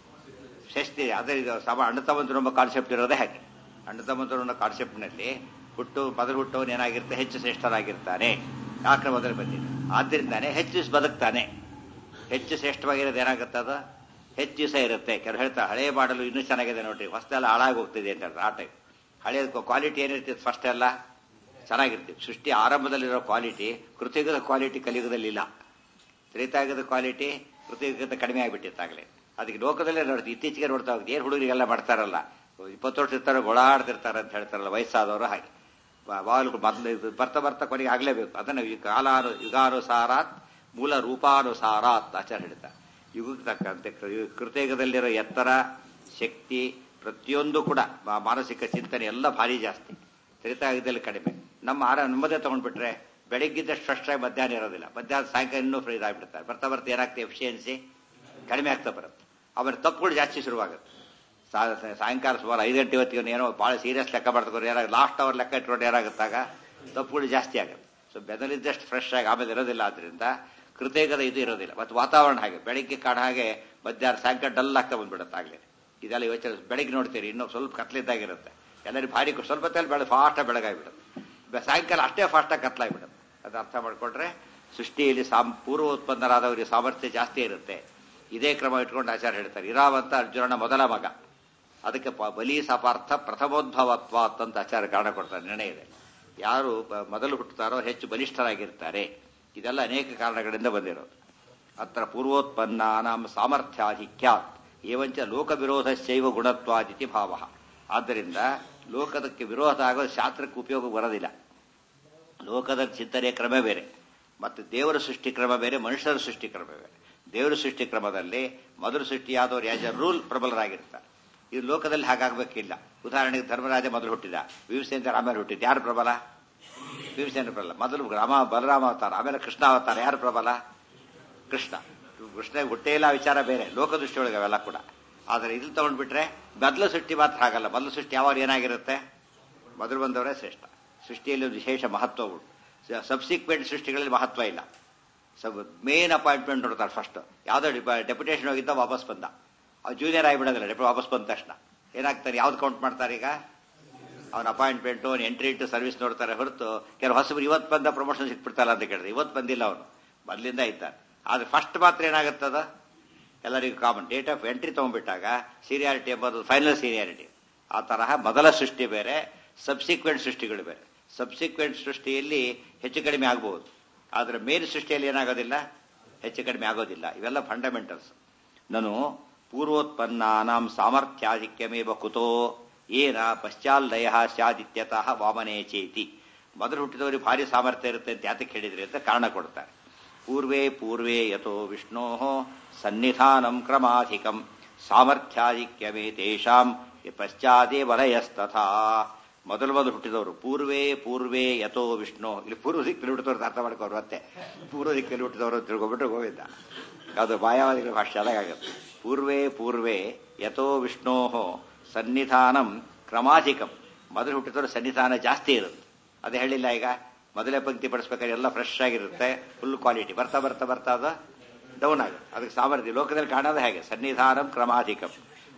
ಶಕ್ತಿ ಅದೇ ಇದು ಸಮ ಅಣ್ಣ ತಮ್ಮಂದ್ರು ಎಂಬ ಕಾನ್ಸೆಪ್ಟ್ ಇರೋದೇ ಹಾಗೆ ಅಣ್ಣ ತಮ್ಮಂದ್ರು ಅನ್ನೋ ಕಾನ್ಸೆಪ್ಟ್ನಲ್ಲಿ ಹುಟ್ಟು ಮೊದಲು ಹುಟ್ಟವನು ಏನಾಗಿರ್ತಾನೆ ಹೆಚ್ಚು ಶ್ರೇಷ್ಠನಾಗಿರ್ತಾನೆ ಆ ಕ್ರಮದಲ್ಲಿ ಬಂದಿದೆ ಆದ್ದರಿಂದಾನೆ ಹೆಚ್ಚು ದಿವಸ ಬದುಕ್ತಾನೆ ಹೆಚ್ಚು ಶ್ರೇಷ್ಠವಾಗಿರೋದು ಏನಾಗುತ್ತೆ ಅದು ಹೆಚ್ಚು ದಿವಸ ಇರುತ್ತೆ ಕೆಲವು ಹೇಳ್ತಾರೆ ಹಳೆ ಮಾಡಲು ಇನ್ನೂ ಚೆನ್ನಾಗಿದೆ ನೋಡ್ರಿ ಹೊಸದೆಲ್ಲ ಹಾಳಾಗಿ ಹೋಗ್ತಿದೆ ಅಂತ ಹೇಳ್ತಾರೆ ಆ ಟೈಪ್ ಹಳೆಯ ಕ್ವಾಲಿಟಿ ಏನಿರ್ತದೆ ಫಸ್ಟ್ ಎಲ್ಲ ಚೆನ್ನಾಗಿರ್ತೀವಿ ಸೃಷ್ಟಿ ಆರಂಭದಲ್ಲಿರೋ ಕ್ವಾಲಿಟಿ ಕೃತಿಯುಗದ ಕ್ವಾಲಿಟಿ ಕಲಿಯುಗದಲ್ಲಿ ಇಲ್ಲ ತ್ರೇತಾಯುಗದ ಕ್ವಾಲಿಟಿ ಕೃತಿಯುಗದ ಕಡಿಮೆ ಆಗಿಬಿಟ್ಟಿತ್ತಾಗಲೇ ಅದಕ್ಕೆ ಲೋಕದಲ್ಲೇ ನೋಡ್ತೀವಿ ಇತ್ತೀಚೆಗೆ ನೋಡ್ತಾ ಹೋಗ್ತೀವಿ ಏನು ಹುಡುಗರಿಗೆಲ್ಲ ಮಾಡ್ತಾರಲ್ಲ ಇಪ್ಪತ್ತು ವರ್ಷ ಇರ್ತಾರೆ ಗೊಳಾಡ್ತಿರ್ತಾರೆ ಅಂತ ಹೇಳ್ತಾರಲ್ಲ ವಯಸ್ಸಾದವರು ಹಾಗೆ ಬಾಗಿಲು ಮೊದಲು ಇದು ಬರ್ತಾ ಬರ್ತಾ ಕೊನೆಗೆ ಆಗಲೇಬೇಕು ಅದನ್ನು ಈ ಕಾಲಾನು ಯುಗಾನುಸಾರಾತ್ ಮೂಲ ರೂಪಾನುಸಾರಾತ್ ಆಚಾರ ಹೇಳ್ತಾರೆ ಯುಗಕ್ಕೆ ತಕ್ಕಂತೆ ಕೃ- ಕೃತಯುಗದಲ್ಲಿರೋ ಎತ್ತರ ಶಕ್ತಿ ಪ್ರತಿಯೊಂದು ಕೂಡ ಮಾ- ಮಾನಸಿಕ ಚಿಂತನೆ ಎಲ್ಲ ಭಾರಿ ಜಾಸ್ತಿ ತ್ರೇತಾಯುಗದಲ್ಲಿ ಕಡಿಮೆ ನಮ್ಮ ಆರ ನಮ್ಮದೇ ತಗೊಂಡ್ಬಿಟ್ರೆ ಬೆಳಗ್ಗಿದ್ದಷ್ಟು ಫ್ರೆಶ್ ಆಗಿ ಮಧ್ಯಾಹ್ನ ಇರೋದಿಲ್ಲ ಮಧ್ಯಾಹ್ನ ಸಾಯಂಕಾಲ ಇನ್ನೂ ಫ್ರೀ ಇದಾಗ್ಬಿಡ್ತಾರೆ ಬರ್ತಾ ಬರ್ತಾ ಏನಾಗ್ತದೆ ಎಫಿಷಿಯನ್ಸಿ ಕಡಿಮೆ ಆಗ್ತಾ ಬರುತ್ತೆ ಆಮೇಲೆ ತಪ್ಪುಗಳು ಜಾಸ್ತಿ ಶುರುವಾಗುತ್ತೆ ಸಾ- ಸಾ- ಸಾಯಂಕಾಲ ಸುಮಾರು ಐದು ಗಂಟೆ ಹೊತ್ತಿಗೆ ಏನೋ ಭಾಳ ಸೀರಿಯಸ್ ಲೆಕ್ಕ ಮಾಡ್ತಾರೆ ಏನಾಗ ಲಾಸ್ಟ್ ಅವರ್ ಲೆಕ್ಕ ಇಟ್ಕೊಂಡು ಏನಾಗುತ್ತಾಗ ತಪ್ಪುಗಳು ಜಾಸ್ತಿ ಆಗುತ್ತೆ ಸೊ ಬೆದಲಿದ್ದಷ್ಟು ಫ್ರೆಶ್ ಆಗಿ ಆಮೇಲೆ ಇರೋದಿಲ್ಲ ಆದ್ರಿಂದ ಕೃತಯುಗದ ಇದು ಇರೋದಿಲ್ಲ ಮತ್ತು ವಾತಾವರಣ ಹಾಗೆ ಬೆಳಿಗ್ಗೆ ಕಾಣ ಹಾಗೆ ಮಧ್ಯಾಹ್ನ ಸಾಯಂಕಾಲ ಡಲ್ ಆಗ್ತಾ ಬಂದ್ಬಿಡುತ್ತೆ ಆಗ್ಲೇ ಇದೆಲ್ಲ ಯೋಚನೆ ಬೆಳಿಗ್ಗೆ ನೋಡ್ತೀರಿ ಇನ್ನೂ ಸ್ವಲ್ಪ ಕತ್ಲಿದ್ದಾಗಿರುತ್ತೆ ಎಲ್ಲರಿಗೂ ಭಾರಿ ಖುಷಿ. ಸ್ವಲ್ಪ ಹೊತ್ತಲ್ಲಿ ಬೆಳೆ ಫಾಸ್ಟಾಗಿ ಬೆಳಗಾಗ್ಬಿಡುತ್ತೆ ಬೆ- ಸಾಯಂಕಾಲ ಅಷ್ಟೇ ಫಾಸ್ಟಾಗಿ ಕತ್ಲಾಗ್ಬಿಡುತ್ತೆ ಅದು ಅರ್ಥ ಮಾಡ್ಕೊಂಡ್ರೆ ಸೃಷ್ಟಿಯಲ್ಲಿ ಸಾಮ್ ಪೂರ್ವ ಉತ್ಪನ್ನರಾದವರಿಗೆ ಸಾಮರ್ಥ್ಯ ಜಾಸ್ತಿ ಇರುತ್ತೆ ಇದೇ ಕ್ರಮ ಇಟ್ಕೊಂಡು ಆಚಾರ್ಯ ಹೇಳ್ತಾರೆ ಇರಾವಂತ ಅರ್ಜುನನ ಮೊದಲ ಮಗ ಅದಕ್ಕೆ ಪ- ಬಲಿ ಸಪಾರ್ಥ ಪ್ರಥಮೋದ್ಭವತ್ವ ಅಂತ ಆಚಾರ್ಯ ಕಾರಣ ಕೊಡ್ತಾರೆ ನಿರ್ಣಯ ಇದೆ ಯಾರು ಬ- ಮೊದಲು ಹುಟ್ಟುತ್ತಾರೋ ಹೆಚ್ಚು ಬಲಿಷ್ಠರಾಗಿರ್ತಾರೆ ಇದೆಲ್ಲ ಅನೇಕ ಕಾರಣಗಳಿಂದ ಬಂದಿರೋದು ಅತ್ರ ಪೂರ್ವೋತ್ಪನ್ನಾನಾಂ ಸಾಮರ್ಥ್ಯಾಧಿಕ್ಯಾತ್ ಏವಂಚ ಲೋಕ ವಿರೋಧಶೈವ ಗುಣತ್ವಾದಿತಿ ಭಾವ ಆದ್ದರಿಂದ ಲೋಕದಕ್ಕೆ ವಿರೋಧ ಆಗೋದು ಶಾಸ್ತ್ರಕ್ಕೆ ಉಪಯೋಗ ಬರೋದಿಲ್ಲ ಲೋಕದ ಚಿಂತನೆ ಕ್ರಮ ಬೇರೆ ಮತ್ತು ದೇವರ ಸೃಷ್ಟಿ ಕ್ರಮ ಬೇರೆ ಮನುಷ್ಯರ ಸೃಷ್ಟಿ ಕ್ರಮ ಬೇರೆ ದೇವರ ಸೃಷ್ಟಿ ಕ್ರಮದಲ್ಲಿ ಮೊದಲು ಸೃಷ್ಟಿಯಾದವರು ಯಾಸ್ ಎ ರೂಲ್ ಪ್ರಬಲರಾಗಿರ್ತಾರೆ ಇದು ಲೋಕದಲ್ಲಿ ಹಾಗಾಗಬೇಕಿಲ್ಲ ಉದಾಹರಣೆಗೆ ಧರ್ಮರಾಜ ಮೊದಲು ಹುಟ್ಟಿದ ಭೀಮಸೇನ ಆಮೇಲೆ ಹುಟ್ಟಿದ ಯಾರು ಪ್ರಬಲ ಭೀಮಸೇನ ಪ್ರಬಲ ಮೊದಲು ರಾಮ ಬಲರಾಮ ಅವತಾರ ಆಮೇಲೆ ಕೃಷ್ಣ ಅವತಾರ ಯಾರು ಪ್ರಬಲ ಕೃಷ್ಣ ಕೃಷ್ಣ ಹುಟ್ಟೇ ಇಲ್ಲ ವಿಚಾರ ಬೇರೆ ಲೋಕದೃಷ್ಟಿಯೊಳಗೆ ಅವೆಲ್ಲ ಕೂಡ ಆದರೆ ಇಲ್ಲಿ ತಗೊಂಡ್ಬಿಟ್ರೆ ಮೊದಲು ಸೃಷ್ಟಿ ಮಾತ್ರ ಹಾಗಲ್ಲ ಮೊದಲು ಸೃಷ್ಟಿ ಯಾವಾಗ ಏನಾಗಿರುತ್ತೆ ಮೊದಲು ಬಂದವರೇ ಶ್ರೇಷ್ಠ ಸೃಷ್ಟಿಯಲ್ಲಿ ಒಂದು ವಿಶೇಷ ಮಹತ್ವ ಉಂಟು ಸಬ್ಸಿಕ್ವೆಂಟ್ ಸೃಷ್ಟಿಗಳಲ್ಲಿ ಮಹತ್ವ ಇಲ್ಲ ಸಬ್ ಮೇನ್ ಅಪಾಯಿಂಟ್ಮೆಂಟ್ ನೋಡ್ತಾರೆ ಫಸ್ಟ್ ಯಾವುದೋ ಡೆಪ್ಯುಟೇಷನ್ ಹೋಗಿದ್ದ ವಾಪಸ್ ಬಂದ ಅವ್ನು ಜೂನಿಯರ್ ಆಗಿಬಿಡೋದಿಲ್ಲ ಡೆಪ್ಯೂ ವಾಪಸ್ ಬಂದ ತಕ್ಷಣ ಏನಾಗ್ತಾರೆ ಯಾವ್ದು ಕೌಂಟ್ ಮಾಡ್ತಾರೆ ಈಗ ಅವನ ಅಪಾಯಿಂಟ್ಮೆಂಟು ಅವ್ನು ಎಂಟ್ರಿ ಇಟ್ಟು ಸರ್ವಿಸ್ ನೋಡ್ತಾರೆ ಹೊರತು ಕೆಲವು ಹೊಸಬರು ಇವತ್ತು ಬಂದ ಪ್ರಮೋಷನ್ ಸಿಕ್ಬಿಡ್ತಾರಲ್ಲ ಅಂತ ಕೇಳಿದ್ರೆ ಇವತ್ತು ಬಂದಿಲ್ಲ ಅವನು ಮೊದಲಿಂದ ಇದ್ದಾರೆ ಆದ್ರೆ ಫಸ್ಟ್ ಮಾತ್ರ ಏನಾಗುತ್ತದ ಎಲ್ಲರಿಗೂ ಕಾಮನ್ ಡೇಟ್ ಆಫ್ ಎಂಟ್ರಿ ತಗೊಂಡ್ಬಿಟ್ಟಾಗ ಸೀನಿಯಾರಿಟಿ ಎಂಬುದು ಫೈನಲ್ ಸೀನಿಯಾರಿಟಿ ಆ ತರಹ ಮೊದಲ ಸೃಷ್ಟಿ ಬೇರೆ ಸಬ್ಸಿಕ್ವೆಂಟ್ ಸೃಷ್ಟಿಗಳು ಬೇರೆ ಸಬ್ಸಿಕ್ವೆಂಟ್ ಸೃಷ್ಟಿಯಲ್ಲಿ ಹೆಚ್ಚು ಕಡಿಮೆ ಆಗಬಹುದು ಆದರೆ ಮೇನ್ ಸೃಷ್ಟಿಯಲ್ಲಿ ಏನಾಗೋದಿಲ್ಲ ಹೆಚ್ಚು ಕಡಿಮೆ ಆಗೋದಿಲ್ಲ ಇವೆಲ್ಲ ಫಂಡಮೆಂಟಲ್ಸ್ ನಾನು ಪೂರ್ವೋತ್ಪನ್ನಾನಾಂ ಸಾಮರ್ಥ್ಯಾಧಿಕ್ಯಮೇವ ಕುತೋ ಏನ ಪಶ್ಚಾಲ್ಲಯ ಸ್ಯಾದಿತ್ಯತಃ ವಾಮನೇ ಚೇತಿ ಮೊದಲು ಹುಟ್ಟಿದವರಿಗೆ ಭಾರಿ ಸಾಮರ್ಥ್ಯ ಇರುತ್ತೆ ಅಂತ ಯಾತಕ್ಕೆ ಹೇಳಿದ್ರಿ ಅಂತ ಕಾರಣ ಕೊಡ್ತಾರೆ ಪೂರ್ವೇ ಪೂರ್ವೇ ಯಥೋ ವಿಷ್ಣೋ ಸನ್ನಿಧಾನಂ ಕ್ರಮಾಧಿಕಂ ಸಾಮರ್ಥ್ಯಾಧಿಕ್ಯವೇ ತೇಷಾಂ ಪಶ್ಚಾದೇ ವಲಯಸ್ತಥಾ ಮೊದಲು ಮೊದಲು ಹುಟ್ಟಿದವರು ಪೂರ್ವೇ ಪೂರ್ವೇ ಯಥೋ ವಿಷ್ಣು ಇಲ್ಲಿ ಪೂರ್ವ ದಿಕ್ಕಲ್ಲಿ ಹುಟ್ಟಿದವರು ಅರ್ಥ ಮಾಡ್ಕೋರು ಮತ್ತೆ ಪೂರ್ವ ದಿಕ್ಕಲ್ಲಿ ಹುಟ್ಟಿದವರು ತಿಳ್ಕೊಬಿಟ್ರೆ ಗೋವಿಂದ ಅದು ಮಾಯಾವಾದಿಗಳ ಭಾಷೆ ಅದಾಗುತ್ತೆ ಪೂರ್ವೇ ಪೂರ್ವೇ ಯಥೋ ವಿಷ್ಣೋ ಸನ್ನಿಧಾನಂ ಕ್ರಮಾಧಿಕಂ ಮೊದಲು ಹುಟ್ಟಿದವರು ಸನ್ನಿಧಾನ ಜಾಸ್ತಿ ಇರುತ್ತೆ ಅದೇ ಹೇಳಿಲ್ಲ ಈಗ ಮೊದಲೇ ಪಂಕ್ತಿ ಪಡಿಸ್ಬೇಕಾದ್ರೆ ಎಲ್ಲ ಫ್ರೆಶ್ ಆಗಿರುತ್ತೆ ಫುಲ್ ಕ್ವಾಲಿಟಿ ಬರ್ತಾ ಬರ್ತಾ ಬರ್ತಾ ಅದು ಡೌನ್ ಆಗುತ್ತೆ ಅದಕ್ಕೆ ಸಾಮರ್ಥ್ಯ ಲೋಕದಲ್ಲಿ ಕಾಣೋದು ಹೇಗೆ ಸನ್ನಿಧಾನಂ ಕ್ರಮಾಧಿಕಂ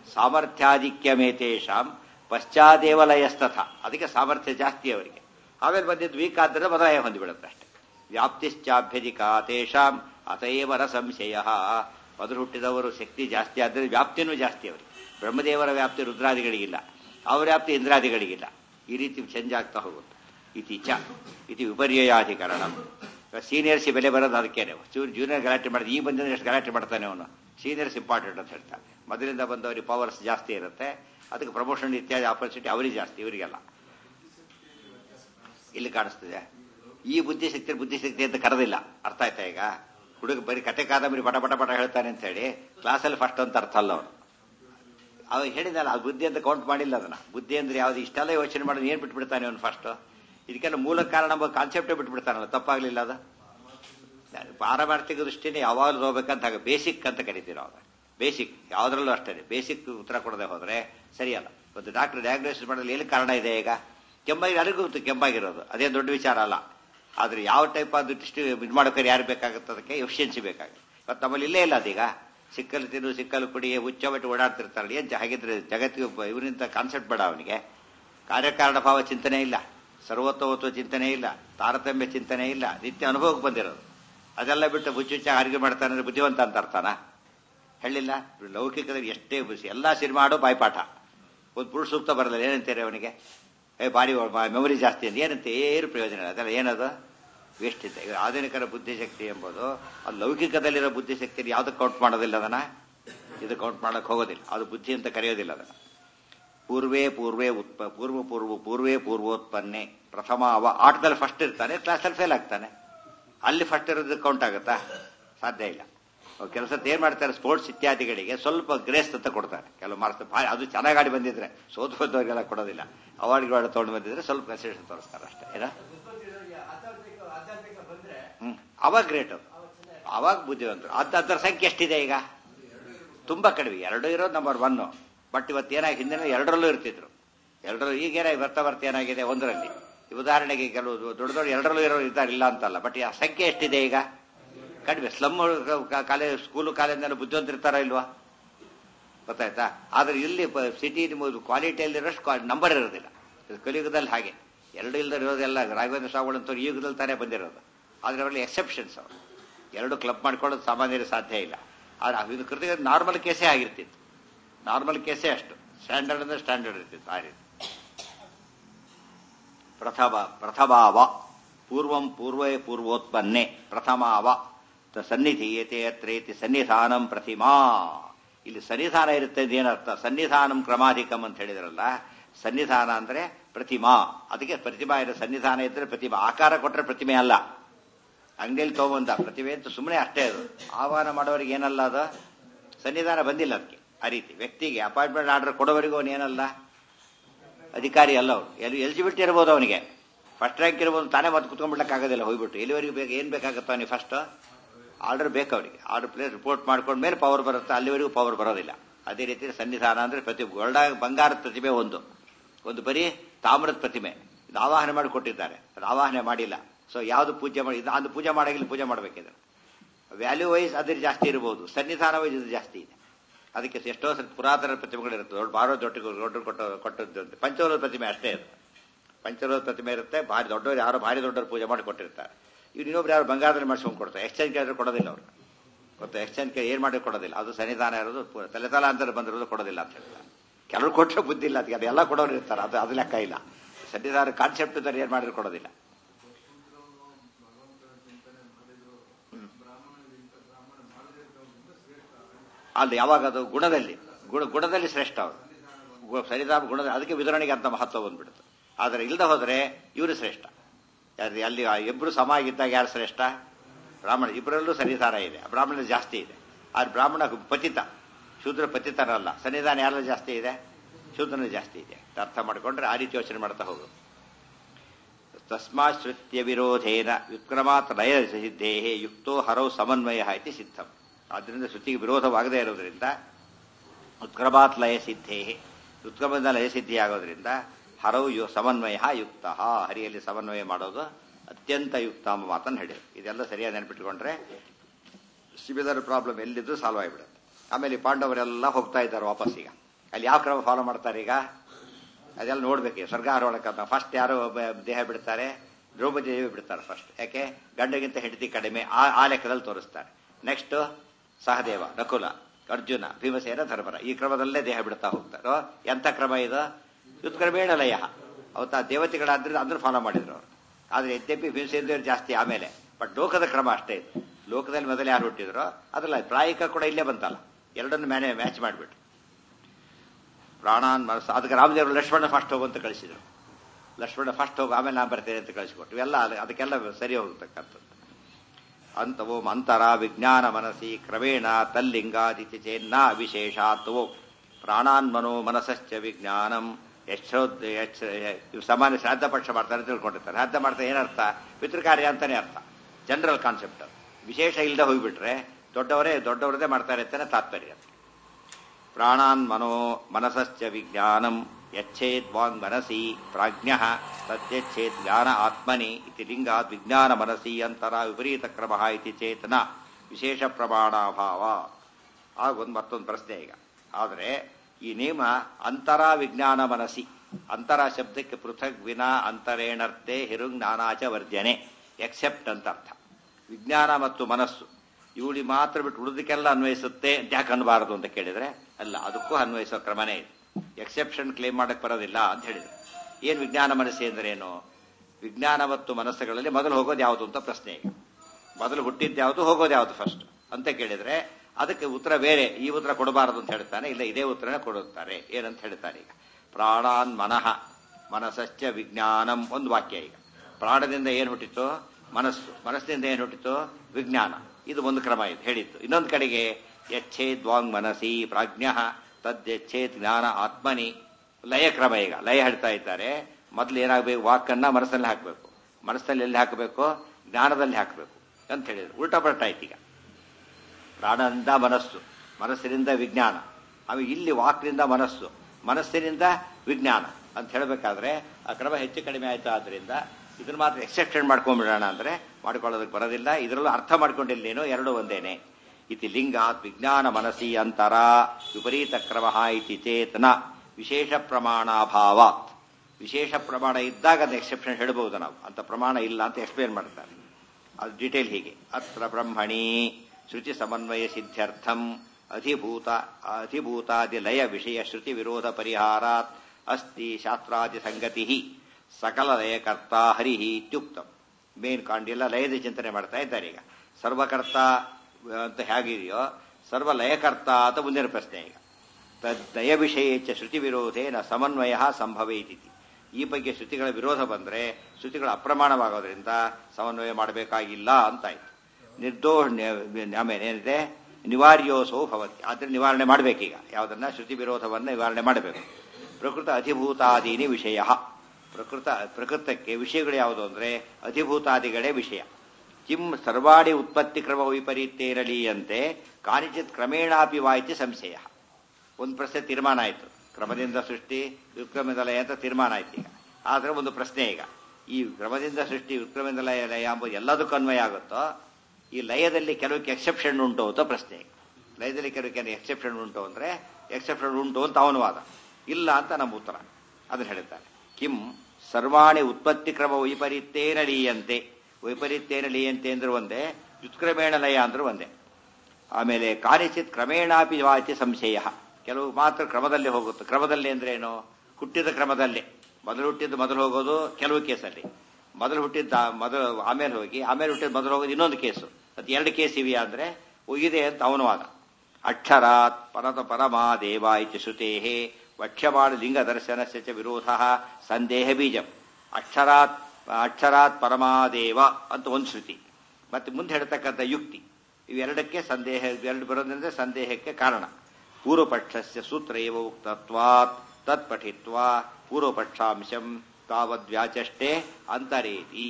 ಸಾಮರ್ಥ್ಯಾಧಿಕ್ಯಮೇತೇಷಾಂ ಪಶ್ಚಾದೇವಲಯಸ್ತಥ ಅದಕ್ಕೆ ಸಾಮರ್ಥ್ಯ ಜಾಸ್ತಿ ಅವರಿಗೆ ಆಮೇಲೆ ಬಂದಿದ್ದು ವೀಕ್ ಆದರೆ ಬದಲಾಯ ಹೊಂದಿಬಿಡುತ್ತೆ ಅಷ್ಟೇ ವ್ಯಾಪ್ತಿಶ್ಚಾಭ್ಯಧಿಕಾ ತೇಷಾಂ ಅತಏವರ ಸಂಶಯ ಮೊದಲು ಹುಟ್ಟಿದವರು ಶಕ್ತಿ ಜಾಸ್ತಿ ಆದರೆ ವ್ಯಾಪ್ತಿನೂ ಜಾಸ್ತಿ ಅವರಿಗೆ ಬ್ರಹ್ಮದೇವರ ವ್ಯಾಪ್ತಿ ರುದ್ರಾದಿಗಳಿಗಿಲ್ಲ ಅವರ ವ್ಯಾಪ್ತಿ ಇಂದ್ರಾದಿಗಳಿಗಿಲ್ಲ ಈ ರೀತಿ ಚೇಂಜ್ ಆಗ್ತಾ ಹೋಗುತ್ತೆ ಇತಿ ಚ ಇತಿ ವಿಪರ್ಯಯಾಧಿಕರಣ ಸೀನಿಯರ್ಸಿ ಬೆಲೆ ಬರೋದು ಅದಕ್ಕೇನೆ ಜೂನಿಯರ್ ಗಲಾಟೆ ಮಾಡಿದ ಈ ಬಂದಿದ್ರೆ ಎಷ್ಟು ಗಲಾಟೆ ಮಾಡ್ತಾನೆ ಅವನು ಸೀನಿಯರ್ಸ್ ಇಂಪಾರ್ಟೆಂಟ್ ಅಂತ ಹೇಳ್ತಾನೆ ಮೊದಲಿಂದ ಬಂದವರಿಗೆ ಪವರ್ಸ್ ಜಾಸ್ತಿ ಇರುತ್ತೆ ಅದಕ್ಕೆ ಪ್ರಮೋಷನ್ ಇತ್ಯಾದಿ ಆಪರ್ಚುನಿಟಿ ಅವರಿಗೆ ಜಾಸ್ತಿ ಇವರಿಗೆಲ್ಲ ಇಲ್ಲಿ ಕಾಣಿಸ್ತಿದೆ ಈ ಬುದ್ಧಿಶಕ್ತಿ ಬುದ್ಧಿಶಕ್ತಿ ಅಂತ ಕರೆದಿಲ್ಲ ಅರ್ಥ ಆಯ್ತಾ ಈಗ ಹುಡುಗ ಬರೀ ಕತೆ ಕಾದಂಬರಿ ಪಟ ಪಟ ಪಟ ಹೇಳ್ತಾನೆ ಅಂತ ಹೇಳಿ ಕ್ಲಾಸಲ್ಲಿ ಫಸ್ಟ್ ಅಂತ ಅರ್ಥ ಅಲ್ಲ ಅವನು ಅವಾಗ ಹೇಳಿದಲ್ಲ ಅದು ಬುದ್ಧಿ ಅಂತ ಕೌಂಟ್ ಮಾಡಿಲ್ಲ ಅದನ್ನ ಬುದ್ಧಿ ಅಂದ್ರೆ ಯಾವ್ದು ಇಷ್ಟೆಲ್ಲ ಯೋಚನೆ ಮಾಡೋದು ಏನ್ ಬಿಟ್ಬಿಡ್ತಾನೆ ಅವನು ಫಸ್ಟ್ ಇದಕ್ಕೆಲ್ಲ ಮೂಲ ಕಾರಣ ಎಂಬ ಕಾನ್ಸೆಪ್ಟೇ ಬಿಟ್ಬಿಡ್ತಾನಲ್ಲ ತಪ್ಪಾಗ್ಲಿಲ್ಲ ಅದು ಪಾರಮಾರ್ಥಿಕ ದೃಷ್ಟಿನೇ ಯಾವಾಗಲೂ ಹೋಗ್ಬೇಕಂತ ಹಾಗೆ ಬೇಸಿಕ್ ಅಂತ ಕರಿತೀವಿ ನಾವು ಬೇಸಿಕ್ ಯಾವ್ದ್ರಲ್ಲೂ ಅಷ್ಟೇ ಬೇಸಿಕ್ ಉತ್ತರ ಕೊಡದೆ ಹೋದ್ರೆ ಸರಿಯಲ್ಲ ಒಂದು ಡಾಕ್ಟರ್ ಡಯಾಗ್ನೋಸಿಸ್ ಮಾಡಲು ಏನು ಕಾರಣ ಇದೆ ಈಗ ಕೆಂಪಾಗಿ ಯಾರಿಗೂ ಗೊತ್ತು ಕೆಂಪಾಗಿರೋದು ಅದೇ ದೊಡ್ಡ ವಿಚಾರ ಅಲ್ಲ ಆದ್ರೆ ಯಾವ ಟೈಪ್ ಆದ ದೃಷ್ಟಿ ಇದು ಮಾಡೋಕೆ ಯಾರು ಬೇಕಾಗುತ್ತೆ ಅದಕ್ಕೆ ಎಫಿಷಿಯನ್ಸಿ ಬೇಕಾಗುತ್ತೆ ಇವತ್ತು ನಮ್ಮಲ್ಲಿ ಇಲ್ಲೇ ಇಲ್ಲ ಅದೀಗ ಸಿಕ್ಕಲು ತಿನ್ನು ಸಿಕ್ಕಲು ಕುಡಿ ಹುಚ್ಚ ಬಿಟ್ಟು ಓಡಾಡ್ತಿರ್ತಾರಲ್ಲ ಏನ್ ಹಾಗಿದ್ರೆ ಜಗತ್ತಿಗೆ ಒಬ್ಬ ಇವರಿಂದ ಕಾನ್ಸೆಪ್ಟ್ ಬೇಡ ಅವನಿಗೆ ಕಾರ್ಯಕಾರಣ ಭಾವ ಚಿಂತನೆ ಇಲ್ಲ ಸರ್ವೋತ್ತಮತ್ವ ಚಿಂತನೆ ಇಲ್ಲ ತಾರತಮ್ಯ ಚಿಂತನೆ ಇಲ್ಲ ನಿತ್ಯ ಅನುಭವಕ್ಕೆ ಬಂದಿರೋದು ಅದೆಲ್ಲ ಬಿಟ್ಟು ಹುಚ್ಚುಚ್ಚ ಅರಿಕೆ ಮಾಡ್ತಾನೆ ಅಂದ್ರೆ ಬುದ್ಧಿವಂತ ಅಂತ ಅರ್ಥನ ಹೇಳಿಲ್ಲ ಲೌಕಿಕದಲ್ಲಿ ಎಷ್ಟೇ ಬುಸಿ ಎಲ್ಲಾ ಸಿನಿಮಾ ಆಡೋ ಬಾಯ್ಪಾಠ ಒಂದು ಪುರುಷ ಸೂಕ್ತ ಬರಲ್ಲ ಏನಂತೀರಿ ಅವನಿಗೆ ಏ ಬಾರಿ ಮೆಮೊರಿ ಜಾಸ್ತಿ ಅಂತ ಏನಂತ ಏನು ಪ್ರಯೋಜನ ಇಲ್ಲ ಅದೆಲ್ಲ ಏನದು ವೇಸ್ಟ್ ಇದೆ ಈಗ ಆಧುನಿಕರ ಬುದ್ಧಿಶಕ್ತಿ ಎಂಬುದು ಅದು ಲೌಕಿಕದಲ್ಲಿರೋ ಬುದ್ಧಿಶಕ್ತಿ ಯಾವ್ದು ಕೌಂಟ್ ಮಾಡೋದಿಲ್ಲ ಅದನ್ನ ಇದು ಕೌಂಟ್ ಮಾಡಕ್ ಹೋಗೋದಿಲ್ಲ ಅದು ಬುದ್ಧಿ ಅಂತ ಕರೆಯೋದಿಲ್ಲ ಅದನ್ನ ಪೂರ್ವೇ ಪೂರ್ವೇ ಉತ್ಪ ಪೂರ್ವ ಪೂರ್ವ ಪೂರ್ವೇ ಪೂರ್ವೋತ್ಪನ್ನೆ ಪ್ರಥಮ ಅವ ಆಟದಲ್ಲಿ ಫಸ್ಟ್ ಇರ್ತಾನೆ ಕ್ಲಾಸಲ್ಲಿ ಫೇಲ್ ಆಗ್ತಾನೆ ಅಲ್ಲಿ ಫಸ್ಟ್ ಇರೋದು ಕೌಂಟ್ ಆಗುತ್ತಾ ಸಾಧ್ಯ ಇಲ್ಲ ಕೆಲಸ ಏನ್ ಮಾಡ್ತಾರೆ ಸ್ಪೋರ್ಟ್ಸ್ ಇತ್ಯಾದಿಗಳಿಗೆ ಸ್ವಲ್ಪ ಗ್ರೇಸ್ ಅಂತ ಕೊಡ್ತಾರೆ ಕೆಲವು ಮಾರ್ಕ್ಸ್ ಅದು ಚೆನ್ನಾಗಿ ಆಡಿ ಬಂದಿದ್ರೆ ಸೋತು ಬಂದವರಿಗೆಲ್ಲ ಕೊಡೋದಿಲ್ಲ ಅವಾರ್ಡ್ ಗಿವಾರ್ಡ್ ತಗೊಂಡು ಬಂದಿದ್ರೆ ಸ್ವಲ್ಪ ಕನ್ಸಿಡೇಷನ್ ತೋರಿಸ್ತಾರೆ ಅಷ್ಟೇ ಏನ ಹ್ಮ್ ಅವಾಗ ಗ್ರೇಟ್ ಅದು ಅವಾಗ ಬುದ್ಧಿವಂತರು ಅದ್ ಅದರ ಸಂಖ್ಯೆ ಎಷ್ಟಿದೆ ಈಗ ತುಂಬಾ ಕಡಿಮೆ ಎರಡು ಇರೋದು ನಂಬರ್ ಒನ್ ಬಟ್ ಇವತ್ತು ಏನಾಗಿ ಹಿಂದಿನ ಎರಡರಲ್ಲೂ ಇರ್ತಿದ್ರು ಎರಡರಲ್ಲೂ ಈಗ ಏನಾಗಿ ಬರ್ತಾ ಬರ್ತಾ ಏನಾಗಿದೆ ಒಂದರಲ್ಲಿ ಉದಾಹರಣೆಗೆ ಕೆಲವು ದೊಡ್ಡ ದೊಡ್ಡ ಎರಡರಲ್ಲೂ ಇರೋರು ಇದ್ದಾರೆ ಇಲ್ಲ ಅಂತಲ್ಲ ಬಟ್ ಆ ಸಂಖ್ಯೆ ಎಷ್ಟಿದೆ ಈಗ ಕಡಿಮೆ ಸ್ಲಮ್ ಕಾಲೇಜ್ ಸ್ಕೂಲು ಕಾಲೇಜಿನಲ್ಲಿ ಬುದ್ಧಿವಂತರಿರ್ತಾರ ಇಲ್ವಾ ಗೊತ್ತಾಯ್ತಾ ಆದ್ರೆ ಇಲ್ಲಿ ಸಿಟಿ ಕ್ವಾಲಿಟಿಯಲ್ಲಿರೋಷ್ಟು ನಂಬರ್ ಇರೋದಿಲ್ಲ ಕಲಿಯುಗದಲ್ಲಿ ಹಾಗೆ ಎರಡು ಇಲ್ದ ಇರೋದೆಲ್ಲ ರಾಘವೇಂದ್ರ ಸ್ವಾಮಿಗಳಂತವ್ರು ಈ ಯುಗದಲ್ಲಿ ತಾನೇ ಬಂದಿರೋದು ಆದ್ರೆ ಅವರಲ್ಲಿ ಎಕ್ಸೆಪ್ಷನ್ಸ್ ಅವರು ಎರಡು ಕ್ಲಬ್ ಮಾಡ್ಕೊಳ್ಳೋದು ಸಾಮಾನ್ಯರಿಗೆ ಸಾಧ್ಯ ಇಲ್ಲ ಆದ್ರೆ ಇದು ಕೃತಿಗೆ ನಾರ್ಮಲ್ ಕೇಸೇ ಆಗಿರ್ತಿತ್ತು ನಾರ್ಮಲ್ ಕೇಸೇ ಅಷ್ಟು ಸ್ಟ್ಯಾಂಡರ್ಡ್ ಅಂದ್ರೆ ಸ್ಟ್ಯಾಂಡರ್ಡ್ ಇರ್ತಿತ್ತು ಆ ರೀತಿ ಪ್ರಥಮ ಪ್ರಥಮಾವ ಪೂರ್ವಂ ಪೂರ್ವೇ ಪೂರ್ವೋತ್ಪನ್ನೆ ಪ್ರಥಮಾವ ಸನ್ನಿಧೀಯತೆ ಅತ್ರೇತಿ ಸನ್ನಿಧಾನಂ ಪ್ರತಿಮಾ ಇಲ್ಲಿ ಸನ್ನಿಧಾನ ಇರುತ್ತೆ ಏನರ್ಥ ಸನ್ನಿಧಾನಂ ಕ್ರಮಾಧಿಕಂ ಅಂತ ಹೇಳಿದ್ರಲ್ಲ ಸನ್ನಿಧಾನ ಅಂದ್ರೆ ಪ್ರತಿಮಾ ಅದಕ್ಕೆ ಪ್ರತಿಮಾ ಇದೆ ಸನ್ನಿಧಾನ ಇದ್ರೆ ಪ್ರತಿಮಾ ಆಕಾರ ಕೊಟ್ರೆ ಪ್ರತಿಮೆ ಅಲ್ಲ ಅಂಗಡಿಯಲ್ಲಿ ತಗೊಂಬಂದ ಪ್ರತಿಮೆ ಅಂತ ಸುಮ್ಮನೆ ಅಷ್ಟೇ ಅದು ಆಹ್ವಾನ ಮಾಡೋರಿಗೆ ಏನಲ್ಲ ಅದು ಸನ್ನಿಧಾನ ಬಂದಿಲ್ಲ ಅದಕ್ಕೆ ಆ ರೀತಿ ವ್ಯಕ್ತಿಗೆ ಅಪಾಯಿಂಟ್ಮೆಂಟ್ ಆರ್ಡರ್ ಕೊಡೋವರೆಗೂ ಅವನೇನಲ್ಲ ಅಧಿಕಾರಿ ಅಲ್ಲ ಅವನು ಎಲ್ಲಿ ಎಲಿಜಿಬಿಲಿಟಿ ಇರ್ಬೋದು ಅವನಿಗೆ ಫಸ್ಟ್ ರ್ಯಾಂಕ್ ಇರ್ಬೋದು ತಾನೇ ಮತ್ತೆ ಕುತ್ಕೊಂಡ್ಬಿಡಕ್ಕಾಗೋದಿಲ್ಲ ಹೋಗ್ಬಿಟ್ಟು ಎಲ್ಲಿವರೆಗೂ ಬೇಕು ಏನ್ ಬೇಕಾಗುತ್ತೋ ಅವನಿಗೆ ಫಸ್ಟ್ ಆರ್ಡರ್ ಬೇಕು ಅವರಿಗೆ ಆರ್ಡರ್ ಪ್ಲೇಸ್ ರಿಪೋರ್ಟ್ ಮಾಡ್ಕೊಂಡ ಮೇಲೆ ಪವರ್ ಬರುತ್ತೆ ಅಲ್ಲಿವರೆಗೂ ಪವರ್ ಬರೋದಿಲ್ಲ ಅದೇ ರೀತಿ ಸನ್ನಿಧಾನ ಅಂದ್ರೆ ಪ್ರತಿ ಗೋಲ್ಡ ಬಂಗಾರದ ಪ್ರತಿಮೆ ಒಂದು ಒಂದು ಬರೀ ತಾಮ್ರದ ಪ್ರತಿಮೆ ಇದು ಆವಾಹನೆ ಮಾಡಿ ಕೊಟ್ಟಿದ್ದಾರೆ ಅದು ಆವಾಹನೆ ಮಾಡಿಲ್ಲ ಸೊ ಯಾವ್ದು ಪೂಜೆ ಮಾಡಿ ಅದು ಪೂಜೆ ಮಾಡಾಗಿಲ್ಲ ಪೂಜೆ ಮಾಡಬೇಕಿದೆ ವ್ಯಾಲ್ಯೂ ವೈಸ್ ಅದ್ರ ಜಾಸ್ತಿ ಇರಬಹುದು ಸನ್ನಿಧಾನ ವೈಸ್ ಇದು ಜಾಸ್ತಿ ಇದೆ ಅದಕ್ಕೆ ಎಷ್ಟೋ ಸಲ ಪುರಾತನ ಪ್ರತಿಮೆಗಳಿರುತ್ತೆ ದೊಡ್ಡ ಬಾರೋ ದೊಡ್ಡ ದೊಡ್ಡ ಕೊಟ್ಟ ಕೊಟ್ಟದ್ದು ಪಂಚವಲೋದ ಪ್ರತಿಮೆ ಅಷ್ಟೇ ಅದು ಪಂಚವಲೋದ ಪ್ರತಿಮೆ ಇರುತ್ತೆ ಭಾರಿ ದೊಡ್ಡವರು ಯಾರೋ ಭಾರಿ ದೊಡ್ಡವರು ಪೂಜೆ ಮಾಡಿ ಕೊಟ್ಟಿರ್ತಾರೆ ಇವ್ರು ಇನ್ನೊಬ್ರು ಯಾರು ಬಂಗಾರದಲ್ಲಿ ಮಾಡಿಸ್ಕೊಂಡು ಕೊಡ್ತಾರೆ ಎಕ್ಸ್ಚೇಂಜ್ ಕೇಳಿದ್ರೆ ಕೊಡೋದಿಲ್ಲ ಅವರು ಗೊತ್ತಾ ಎಕ್ಸ್ಚೇಂಜ್ ಏನ್ ಮಾಡಿ ಕೊಡೋದಿಲ್ಲ ಅದು ಸನ್ನಿಧಾನ ಇರೋದು ತಲೆ ತಲ ಅಂತ ಬಂದಿರೋದು ಕೊಡೋದಿಲ್ಲ ಅಂತ ಹೇಳ್ತಾರೆ ಕೆಲವರು ಕೊಟ್ಟರೆ ಬುದ್ಧಿ ಇಲ್ಲ ಅದಕ್ಕೆ ಅದೆಲ್ಲ ಕೊಡೋರು ಇರ್ತಾರೆ ಅದು ಅದು ಲೆಕ್ಕ ಇಲ್ಲ ಸನ್ನಿಧಾನ ಕಾನ್ಸೆಪ್ಟ್ ಇದ್ದಾರೆ ಏನ್ ಮಾಡಿದ್ರು ಕೊಡೋದಿಲ್ಲ ಅಲ್ಲಿ ಯಾವಾಗ ಅದು ಗುಣದಲ್ಲಿ ಗುಣ ಗುಣದಲ್ಲಿ ಶ್ರೇಷ್ಠ ಅವರು ಸರಿದಾಮ ಗುಣದ ಅದಕ್ಕೆ ವಿತರಣೆಗೆ ಅಂತ ಮಹತ್ವ ಬಂದ್ಬಿಡುತ್ತೆ ಆದರೆ ಇಲ್ಲದೆ ಹೋದರೆ ಇವರು ಶ್ರೇಷ್ಠ ಅಲ್ಲಿ ಇಬ್ರು ಸಮ ಆಗಿದ್ದಾಗ ಯಾರು ಶ್ರೇಷ್ಠ ಬ್ರಾಹ್ಮಣ ಇಬ್ಬರಲ್ಲೂ ಸನ್ನಿಧಾನ ಇದೆ ಬ್ರಾಹ್ಮಣ ಜಾಸ್ತಿ ಇದೆ ಆದ್ರೆ ಬ್ರಾಹ್ಮಣ ಪತಿತ ಶೂದ್ರ ಪತಿತನಲ್ಲ ಸನ್ನಿಧಾನ ಯಾರಲ್ಲಿ ಜಾಸ್ತಿ ಇದೆ ಶೂದ್ರನ ಜಾಸ್ತಿ ಇದೆ ಅರ್ಥ ಮಾಡಿಕೊಂಡ್ರೆ ಆ ರೀತಿ ಯೋಚನೆ ಮಾಡ್ತಾ ಹೋಗು ತಸ್ಮಾತ್ ಶ್ರುತ್ಯ ವಿರೋಧೇನ ವಿಕ್ರಮಾತ್ ಲಯ ಸಿದ್ಧೇ ಯುಕ್ತೋ ಹರೌ ಸಮನ್ವಯ ಇತಿ ಸಿದ್ಧಂ ಆದ್ದರಿಂದ ಶ್ರುತಿಗೆ ವಿರೋಧವಾಗದೇ ಇರೋದ್ರಿಂದ ಉತ್ಕ್ರಮಾತ್ ಲಯ ಸಿದ್ಧೇ ಉತ್ಕ್ರಮದಿಂದ ಲಯ ಸಿದ್ಧಿಯಾಗೋದ್ರಿಂದ ಹರವು ಯು ಸಮನ್ವಯ ಯುಕ್ತ ಹರಿಯಲ್ಲಿ ಸಮನ್ವಯ ಮಾಡೋದು ಅತ್ಯಂತ ಯುಕ್ತ ಎಂಬ ಮಾತನ್ನು ಹೇಳಿದ್ರು ಇದೆಲ್ಲ ಸರಿಯಾಗಿ ನೆನಪಿಟ್ಕೊಂಡ್ರೆ ಸಿಬಿದರ್ ಪ್ರಾಬ್ಲಮ್ ಎಲ್ಲಿದ್ದು ಸಾಲ್ವ್ ಆಗಿಬಿಡುತ್ತೆ ಆಮೇಲೆ ಪಾಂಡವರೆಲ್ಲ ಹೋಗ್ತಾ ಇದ್ದಾರೆ ವಾಪಸ್ ಈಗ ಅಲ್ಲಿ ಯಾವ ಕ್ರಮ ಫಾಲೋ ಮಾಡ್ತಾರೆ ಈಗ ಅದೆಲ್ಲ ನೋಡ್ಬೇಕು ಸ್ವರ್ಗ ಆರೋಹಣಕ್ಕ ಫಸ್ಟ್ ಯಾರು ದೇಹ ಬಿಡ್ತಾರೆ ದ್ರೌಪದಿ ದೇವಿ ಬಿಡ್ತಾರೆ ಫಸ್ಟ್ ಯಾಕೆ ಗಂಡಗಿಂತ ಹೆಂಡತಿ ಕಡಿಮೆ ಆ ಆ ಲೆಕ್ಕದಲ್ಲಿ ತೋರಿಸ್ತಾರೆ ನೆಕ್ಸ್ಟ್ ಸಹದೇವ ನಕುಲ ಅರ್ಜುನ ಭೀಮಸೇನ ಧರ್ಮರ ಈ ಕ್ರಮದಲ್ಲೇ ದೇಹ ಬಿಡ್ತಾ ಹೋಗ್ತಾರೋ ಎಂಥ ಕ್ರಮ ಇದು ಯುತ್ಕ್ರಮೇಣ ಲಯ ಅವತ್ತ ದೇವತೆಗಳಾದ್ರೆ ಅದನ್ನು ಫಾಲೋ ಮಾಡಿದ್ರು ಅವರು ಆದ್ರೆ ಯದ್ಯಪಿ ಭೀಮಸೇನ ಜಾಸ್ತಿ ಆಮೇಲೆ ಬಟ್ ಲೋಕದ ಕ್ರಮ ಅಷ್ಟೇ ಇದು ಲೋಕದಲ್ಲಿ ಮೊದಲು ಯಾರು ಹುಟ್ಟಿದ್ರು ಅದ್ರಲ್ಲ ಪ್ರಾಯಿಕ ಕೂಡ ಇಲ್ಲೇ ಬಂತಲ್ಲ ಎರಡನ್ನು ಮ್ಯಾನೆ ಮ್ಯಾಚ್ ಮಾಡಿಬಿಟ್ಟು ಪ್ರಾಣಾನ್ ಮನಸ್ಸು ಅದಕ್ಕೆ ರಾಮದೇವರು ಲಕ್ಷ್ಮಣ ಫಸ್ಟ್ ಹೋಗು ಅಂತ ಕಳಿಸಿದ್ರು ಲಕ್ಷ್ಮಣ ಫಸ್ಟ್ ಹೋಗು ಆಮೇಲೆ ನಾನು ಬರ್ತೇನೆ ಅಂತ ಕಳಿಸಿಕೊಟ್ಟು ಇವೆಲ್ಲ ಅದಕ್ಕೆಲ್ಲ ಸರಿ ಹೋಗ್ತಕ್ಕಂಥದ್ದು ಅಂತವೋ ಅಂತರ ವಿಜ್ಞಾನ ಮನಸ್ಸಿ ಕ್ರಮೇಣ ತಲ್ಲಿಂಗಾದಿತಿ ಚೇನ್ನ ವಿಶೇಷಾತ್ವೋ ಪ್ರಾಣಾನ್ ಮನೋ ಮನಸ್ಸಶ್ಚ ವಿಜ್ಞಾನಂ ಯಶೋದ್ ಯಶ್ ಇವ್ ಸಾಮಾನ್ಯ ಶ್ರಾದ್ದ ಪಕ್ಷ ಮಾಡ್ತಾರೆ ಅಂತ ತಿಳ್ಕೊಂಡಿರ್ತಾರೆ ಶ್ರಾದ್ದ ಮಾಡ್ತಾರೆ ಏನರ್ಥ ಪಿತೃಕಾರ್ಯ ಅಂತಾನೆ ಅರ್ಥ ಜನರಲ್ ಕಾನ್ಸೆಪ್ಟ್ ಅದು ವಿಶೇಷ ಇಲ್ಲದೆ ಹೋಗ್ಬಿಟ್ರೆ ದೊಡ್ಡವರೇ ದೊಡ್ಡವರದೇ ಮಾಡ್ತಾರೆ ಅಂತಾನೆ ತಾತ್ಪರ್ಯ ಪ್ರಾಣಾನ್ ಮನೋ ಮನಸಶ್ಚ ವಿಜ್ಞಾನಂ ಯಚ್ಛೇದ್ ವಾಂಗ್ ಮನಸಿ ಪ್ರಾಜ್ಞ ತದ್ಯಚ್ಛೇದ್ ಜ್ಞಾನ ಆತ್ಮನಿ ಇತಿ ಲಿಂಗಾತ್ ವಿಜ್ಞಾನ ಮನಸಿ ಅಂತರ ವಿಪರೀತ ಕ್ರಮ ಇತಿ ಚೇತನ ವಿಶೇಷ ಪ್ರಮಾಣಾಭಾವ ಆಗ ಒಂದು ಮತ್ತೊಂದು ಪ್ರಶ್ನೆ ಈಗ ಆದರೆ ಈ ನಿಯಮ ಅಂತರ ವಿಜ್ಞಾನ ಮನಸಿ ಅಂತರ ಶಬ್ದಕ್ಕೆ ಪೃಥಕ್ ವಿನಾ ಅಂತರೇಣರ್ಥೆ ಹಿರುಜ್ಞಾನಾಚ ವರ್ಜನೆ ಎಕ್ಸೆಪ್ಟ್ ಅಂತ ಅರ್ಥ ವಿಜ್ಞಾನ ಮತ್ತು ಮನಸ್ಸು ಇವಳಿ ಮಾತ್ರ ಬಿಟ್ಟು ಉಳಿದಕ್ಕೆಲ್ಲ ಅನ್ವಯಿಸುತ್ತೆ ಅಂತ ಯಾಕೆ ಅನ್ಬಾರದು ಅಂತ ಕೇಳಿದ್ರೆ ಅಲ್ಲ ಅದಕ್ಕೂ ಅನ್ವಯಿಸೋ ಕ್ರಮನೇ ಇದೆ ಎಕ್ಸೆಪ್ಷನ್ ಕ್ಲೇಮ್ ಮಾಡಕ್ ಬರೋದಿಲ್ಲ ಅಂತ ಹೇಳಿದ್ರು ಏನ್ ವಿಜ್ಞಾನ ಮನಸ್ಸು ಎಂದರೇನು ವಿಜ್ಞಾನ ಮತ್ತು ಮನಸ್ಸುಗಳಲ್ಲಿ ಮೊದಲು ಹೋಗೋದು ಯಾವುದು ಅಂತ ಪ್ರಶ್ನೆ ಈಗ ಮೊದಲು ಹುಟ್ಟಿದ್ದು ಯಾವುದು ಹೋಗೋದು ಯಾವುದು ಫಸ್ಟ್ ಅಂತ ಕೇಳಿದ್ರೆ ಅದಕ್ಕೆ ಉತ್ತರ ಬೇರೆ ಈ ಉತ್ತರ ಕೊಡಬಾರದು ಅಂತ ಹೇಳ್ತಾನೆ ಇಲ್ಲ ಇದೇ ಉತ್ತರನೇ ಕೊಡುತ್ತಾರೆ ಏನಂತ ಹೇಳ್ತಾರೆ ಈಗ ಪ್ರಾಣಾನ್ ಮನಃ ಮನಸ್ಸಶ್ಚ ವಿಜ್ಞಾನಂ ಒಂದು ವಾಕ್ಯ ಈಗ ಪ್ರಾಣದಿಂದ ಏನು ಹುಟ್ಟಿತು ಮನಸ್ಸು ಮನಸ್ಸಿನಿಂದ ಏನು ಹುಟ್ಟಿತು ವಿಜ್ಞಾನ ಇದು ಒಂದು ಕ್ರಮ ಇದೆ ಹೇಳಿತ್ತು ಇನ್ನೊಂದು ಕಡೆಗೆ ಯಚ್ಛೇದ್ ವಾಂಗ್ ಮನಸಿ ಪ್ರಾಜ್ಞ ತದ್ಯಚ್ಛೇದ್ ಜ್ಞಾನ ಆತ್ಮನಿ ಲಯ ಕ್ರಮ ಈಗ ಲಯ ಹೇಳ್ತಾ ಇದ್ದಾರೆ ಮೊದಲು ಏನಾಗಬೇಕು ವಾಕನ್ನ ಮನಸ್ಸಲ್ಲಿ ಹಾಕಬೇಕು ಮನಸ್ಸಲ್ಲಿ ಎಲ್ಲಿ ಹಾಕಬೇಕು ಜ್ಞಾನದಲ್ಲಿ ಹಾಕಬೇಕು ಅಂತ ಹೇಳಿದ್ರು ಉಲ್ಟಾ ಪಲ್ಟಾ ಆಯ್ತು ಈಗ ಪ್ರಾಣದಿಂದ ಮನಸ್ಸು ಮನಸ್ಸಿನಿಂದ ವಿಜ್ಞಾನ ಆಮೇಲೆ ಇಲ್ಲಿ ವಾಕ್ನಿಂದ ಮನಸ್ಸು ಮನಸ್ಸಿನಿಂದ ವಿಜ್ಞಾನ ಅಂತ ಹೇಳಬೇಕಾದ್ರೆ ಆ ಕ್ರಮ ಹೆಚ್ಚು ಕಡಿಮೆ ಆಯ್ತು ಆದ್ರಿಂದ ಇದನ್ನ ಮಾತ್ರ ಎಕ್ಸೆಪ್ಷನ್ ಮಾಡ್ಕೊಂಡ್ಬಿಡೋಣ ಅಂದ್ರೆ ಮಾಡ್ಕೊಳ್ಳೋದಕ್ಕೆ ಬರೋದಿಲ್ಲ ಇದರಲ್ಲೂ ಅರ್ಥ ಮಾಡ್ಕೊಂಡಿಲ್ಲೇನೋ ಎರಡು ಒಂದೇನೆ ಇತಿ ಲಿಂಗಾತ್ ವಿಜ್ಞಾನ ಮನಸಿ ಅಂತರ ವಿಪರೀತ ಕ್ರಮ ಇತಿ ಚೇತನ ವಿಶೇಷ ಪ್ರಮಾಣಾಭಾವಾತ್ ವಿಶೇಷ ಪ್ರಮಾಣ ಇದ್ದಾಗ ಅದು ಎಕ್ಸೆಪ್ಷನ್ ಹೇಳ್ಬಹುದು ನಾವು ಅಂತ ಪ್ರಮಾಣ ಇಲ್ಲ ಅಂತ ಎಕ್ಸ್ಪ್ಲೇನ್ ಮಾಡ್ತಾರೆ ಅದು ಡೀಟೇಲ್ ಹೀಗೆ ಅತ್ರ ಬ್ರಹ್ಮಣಿ ಶುಚಿ ಸಮನ್ವಯ ಸಿದ್ಧ್ಯರ್ಥಂ ಅಧಿಭೂತ ಅಧಿಭೂತಾದಿ ಲಯ ವಿಷಯ ಶ್ರುತಿ ವಿರೋಧ ಪರಿಹಾರಾತ್ ಅಸ್ತಿ ಶಾಸ್ತ್ರಾದಿ ಸಂಗತಿ ಸಕಲ ಲಯಕರ್ತ ಹರಿ ಇತ್ಯುಕ್ತಂ ಮೇನ್ ಕಾಂಡಿಲ್ಲ ಲಯದ ಚಿಂತನೆ ಮಾಡ್ತಾ ಇದ್ದಾರೆ ಈಗ ಸರ್ವಕರ್ತ ಅಂತ ಹೇಗಿದೆಯೋ ಸರ್ವ ಲಯಕರ್ತ ಅಂತ ಮುಂದಿನ ಪ್ರಶ್ನೆ ಈಗ ತದ್ದಯ ವಿಷಯೇಚ್ಛ ಶ್ರುತಿ ವಿರೋಧೇನ ಸಮನ್ವಯ ಸಂಭವೇತಿ ಈ ಬಗ್ಗೆ ಶ್ರುತಿಗಳ ವಿರೋಧ ಬಂದ್ರೆ ಶ್ರುತಿಗಳು ಅಪ್ರಮಾಣವಾಗೋದ್ರಿಂದ ಸಮನ್ವಯ ಮಾಡಬೇಕಾಗಿಲ್ಲ ಅಂತಾಯ್ತು ನಿರ್ದೋಷ ಆಮೇಲೆ ಏನಿದೆ ನಿವಾರ್ಯೋಸೋ ಭವತಿ ಆದ್ರೆ ನಿವಾರಣೆ ಮಾಡಬೇಕೀಗ ಯಾವುದನ್ನ ಶ್ರುತಿ ವಿರೋಧವನ್ನು ನಿವಾರಣೆ ಮಾಡಬೇಕು ಪ್ರಕೃತ ಅಧಿಭೂತಾದೀನಿ ವಿಷಯ ಪ್ರಕೃತ ಪ್ರಕೃತಕ್ಕೆ ವಿಷಯಗಳು ಯಾವುದು ಅಂದ್ರೆ ಅಧಿಭೂತಾದಿಗಳೇ ವಿಷಯ ಕಿಂ ಸರ್ವಾಡಿ ಉತ್ಪತ್ತಿ ಕ್ರಮ ವೈಪರೀತ್ಯೇರಲೀಯಂತೆ ಕಾನಿಚಿತ್ ಕ್ರಮೇಣಾಪಿ ವಾಯಿತಿ ಸಂಶಯ ಒಂದು ಪ್ರಶ್ನೆ ತೀರ್ಮಾನ ಆಯಿತು ಕ್ರಮದಿಂದ ಸೃಷ್ಟಿ ವಿಕ್ರಮದ ಲಯ ಅಂತ ತೀರ್ಮಾನ ಆಯ್ತು ಈಗ ಆದ್ರೆ ಒಂದು ಪ್ರಶ್ನೆ ಈಗ ಈ ಕ್ರಮದಿಂದ ಸೃಷ್ಟಿ ವಿಕ್ರಮದ ಲಯ ಲಯ ಎಂಬುದು ಎಲ್ಲದಕ್ಕೂ ಅನ್ವಯ ಆಗುತ್ತೋ ಈ ಲಯದಲ್ಲಿ ಕೆಲವಕ್ಕೆ ಎಕ್ಸೆಪ್ಷನ್ ಉಂಟು ಅಂತ ಪ್ರಶ್ನೆ ಲಯದಲ್ಲಿ ಕೆಲವಕ್ಕೆ ಎಕ್ಸೆಪ್ಷನ್ ಉಂಟು ಅಂದ್ರೆ ಎಕ್ಸೆಪ್ಷನ್ ಉಂಟು ಅಂತ ಅವನ ವಾದ ಇಲ್ಲ ಅಂತ ನಮ್ಮ ಉತ್ತರ ಅದನ್ನ ಹೇಳ್ತಾರೆ ಕಿಂ ಸರ್ವಾಣಿ ಉತ್ಪತ್ತಿ ಕ್ರಮ ವೈಪರೀತ್ಯೇನ ಲೀಯಂತೆ ವೈಪರೀತ್ಯೇನ ಲೀಯಂತೆ ಅಂದ್ರೆ ಒಂದೇ ವ್ಯುತ್ಕ್ರಮೇಣ ಲಯ ಅಂದ್ರೆ ಒಂದೇ ಆಮೇಲೆ ಕಾನಿಚಿತ್ ಕ್ರಮೇಣಾಪಿ ವಾಚಿ ಸಂಶಯ ಕೆಲವು ಮಾತ್ರ ಕ್ರಮದಲ್ಲಿ ಹೋಗುತ್ತೆ ಕ್ರಮದಲ್ಲಿ ಅಂದ್ರೆ ಏನು ಹುಟ್ಟಿದ ಕ್ರಮದಲ್ಲೇ ಮೊದಲು ಹುಟ್ಟಿದ್ದು ಮೊದಲು ಹೋಗೋದು ಕೆಲವು ಕೇಸಲ್ಲಿ ಮೊದಲು ಹುಟ್ಟಿದ್ದ ಮೊದಲು ಆಮೇಲೆ ಹೋಗಿ ಆಮೇಲೆ ಹುಟ್ಟಿದ ಮೊದಲು ಹೋಗೋದು ಇನ್ನೊಂದು ಕೇಸು ಅದು ಎರಡು ಕೇಸ್ ಇವೆಯಾ ಅಂದ್ರೆ ಇದೆ ಅಂತ ಅವನು ವಾದ ಅಕ್ಷರಾತ್ ಪರತ ಪರಮಾ ದೇವ ಇತಿ ಶ್ರುತೇ ವಕ್ಷ್ಯಮಾಣ ಲಿಂಗ ದರ್ಶನ ಚ ವಿರೋಧ ಸಂದೇಹ ಬೀಜಂ ಅಕ್ಷರಾತ್ ಅಕ್ಷರಾತ್ ಪರಮಾದೇವ ಅಂತ ಒಂದು ಶ್ರುತಿ ಮತ್ತೆ ಮುಂದೆ ಹೇಳ್ತಕ್ಕಂಥ ಯುಕ್ತಿ ಇವೆರಡಕ್ಕೆ ಸಂದೇಹ ಎರಡು ಬರೋದ್ರಿಂದ ಸಂದೇಹಕ್ಕೆ ಕಾರಣ ಪೂರ್ವಪಕ್ಷಸ್ಯ ಸೂತ್ರ ಏವ ಉಕ್ತತ್ವಾತ್ ತತ್ಪಠಿತ್ವಾ ಪೂರ್ವಪಕ್ಷಾಂಶಂ ತಾವದ್ವ್ಯಾಚಷ್ಟೇ ಅಂತರೇತಿ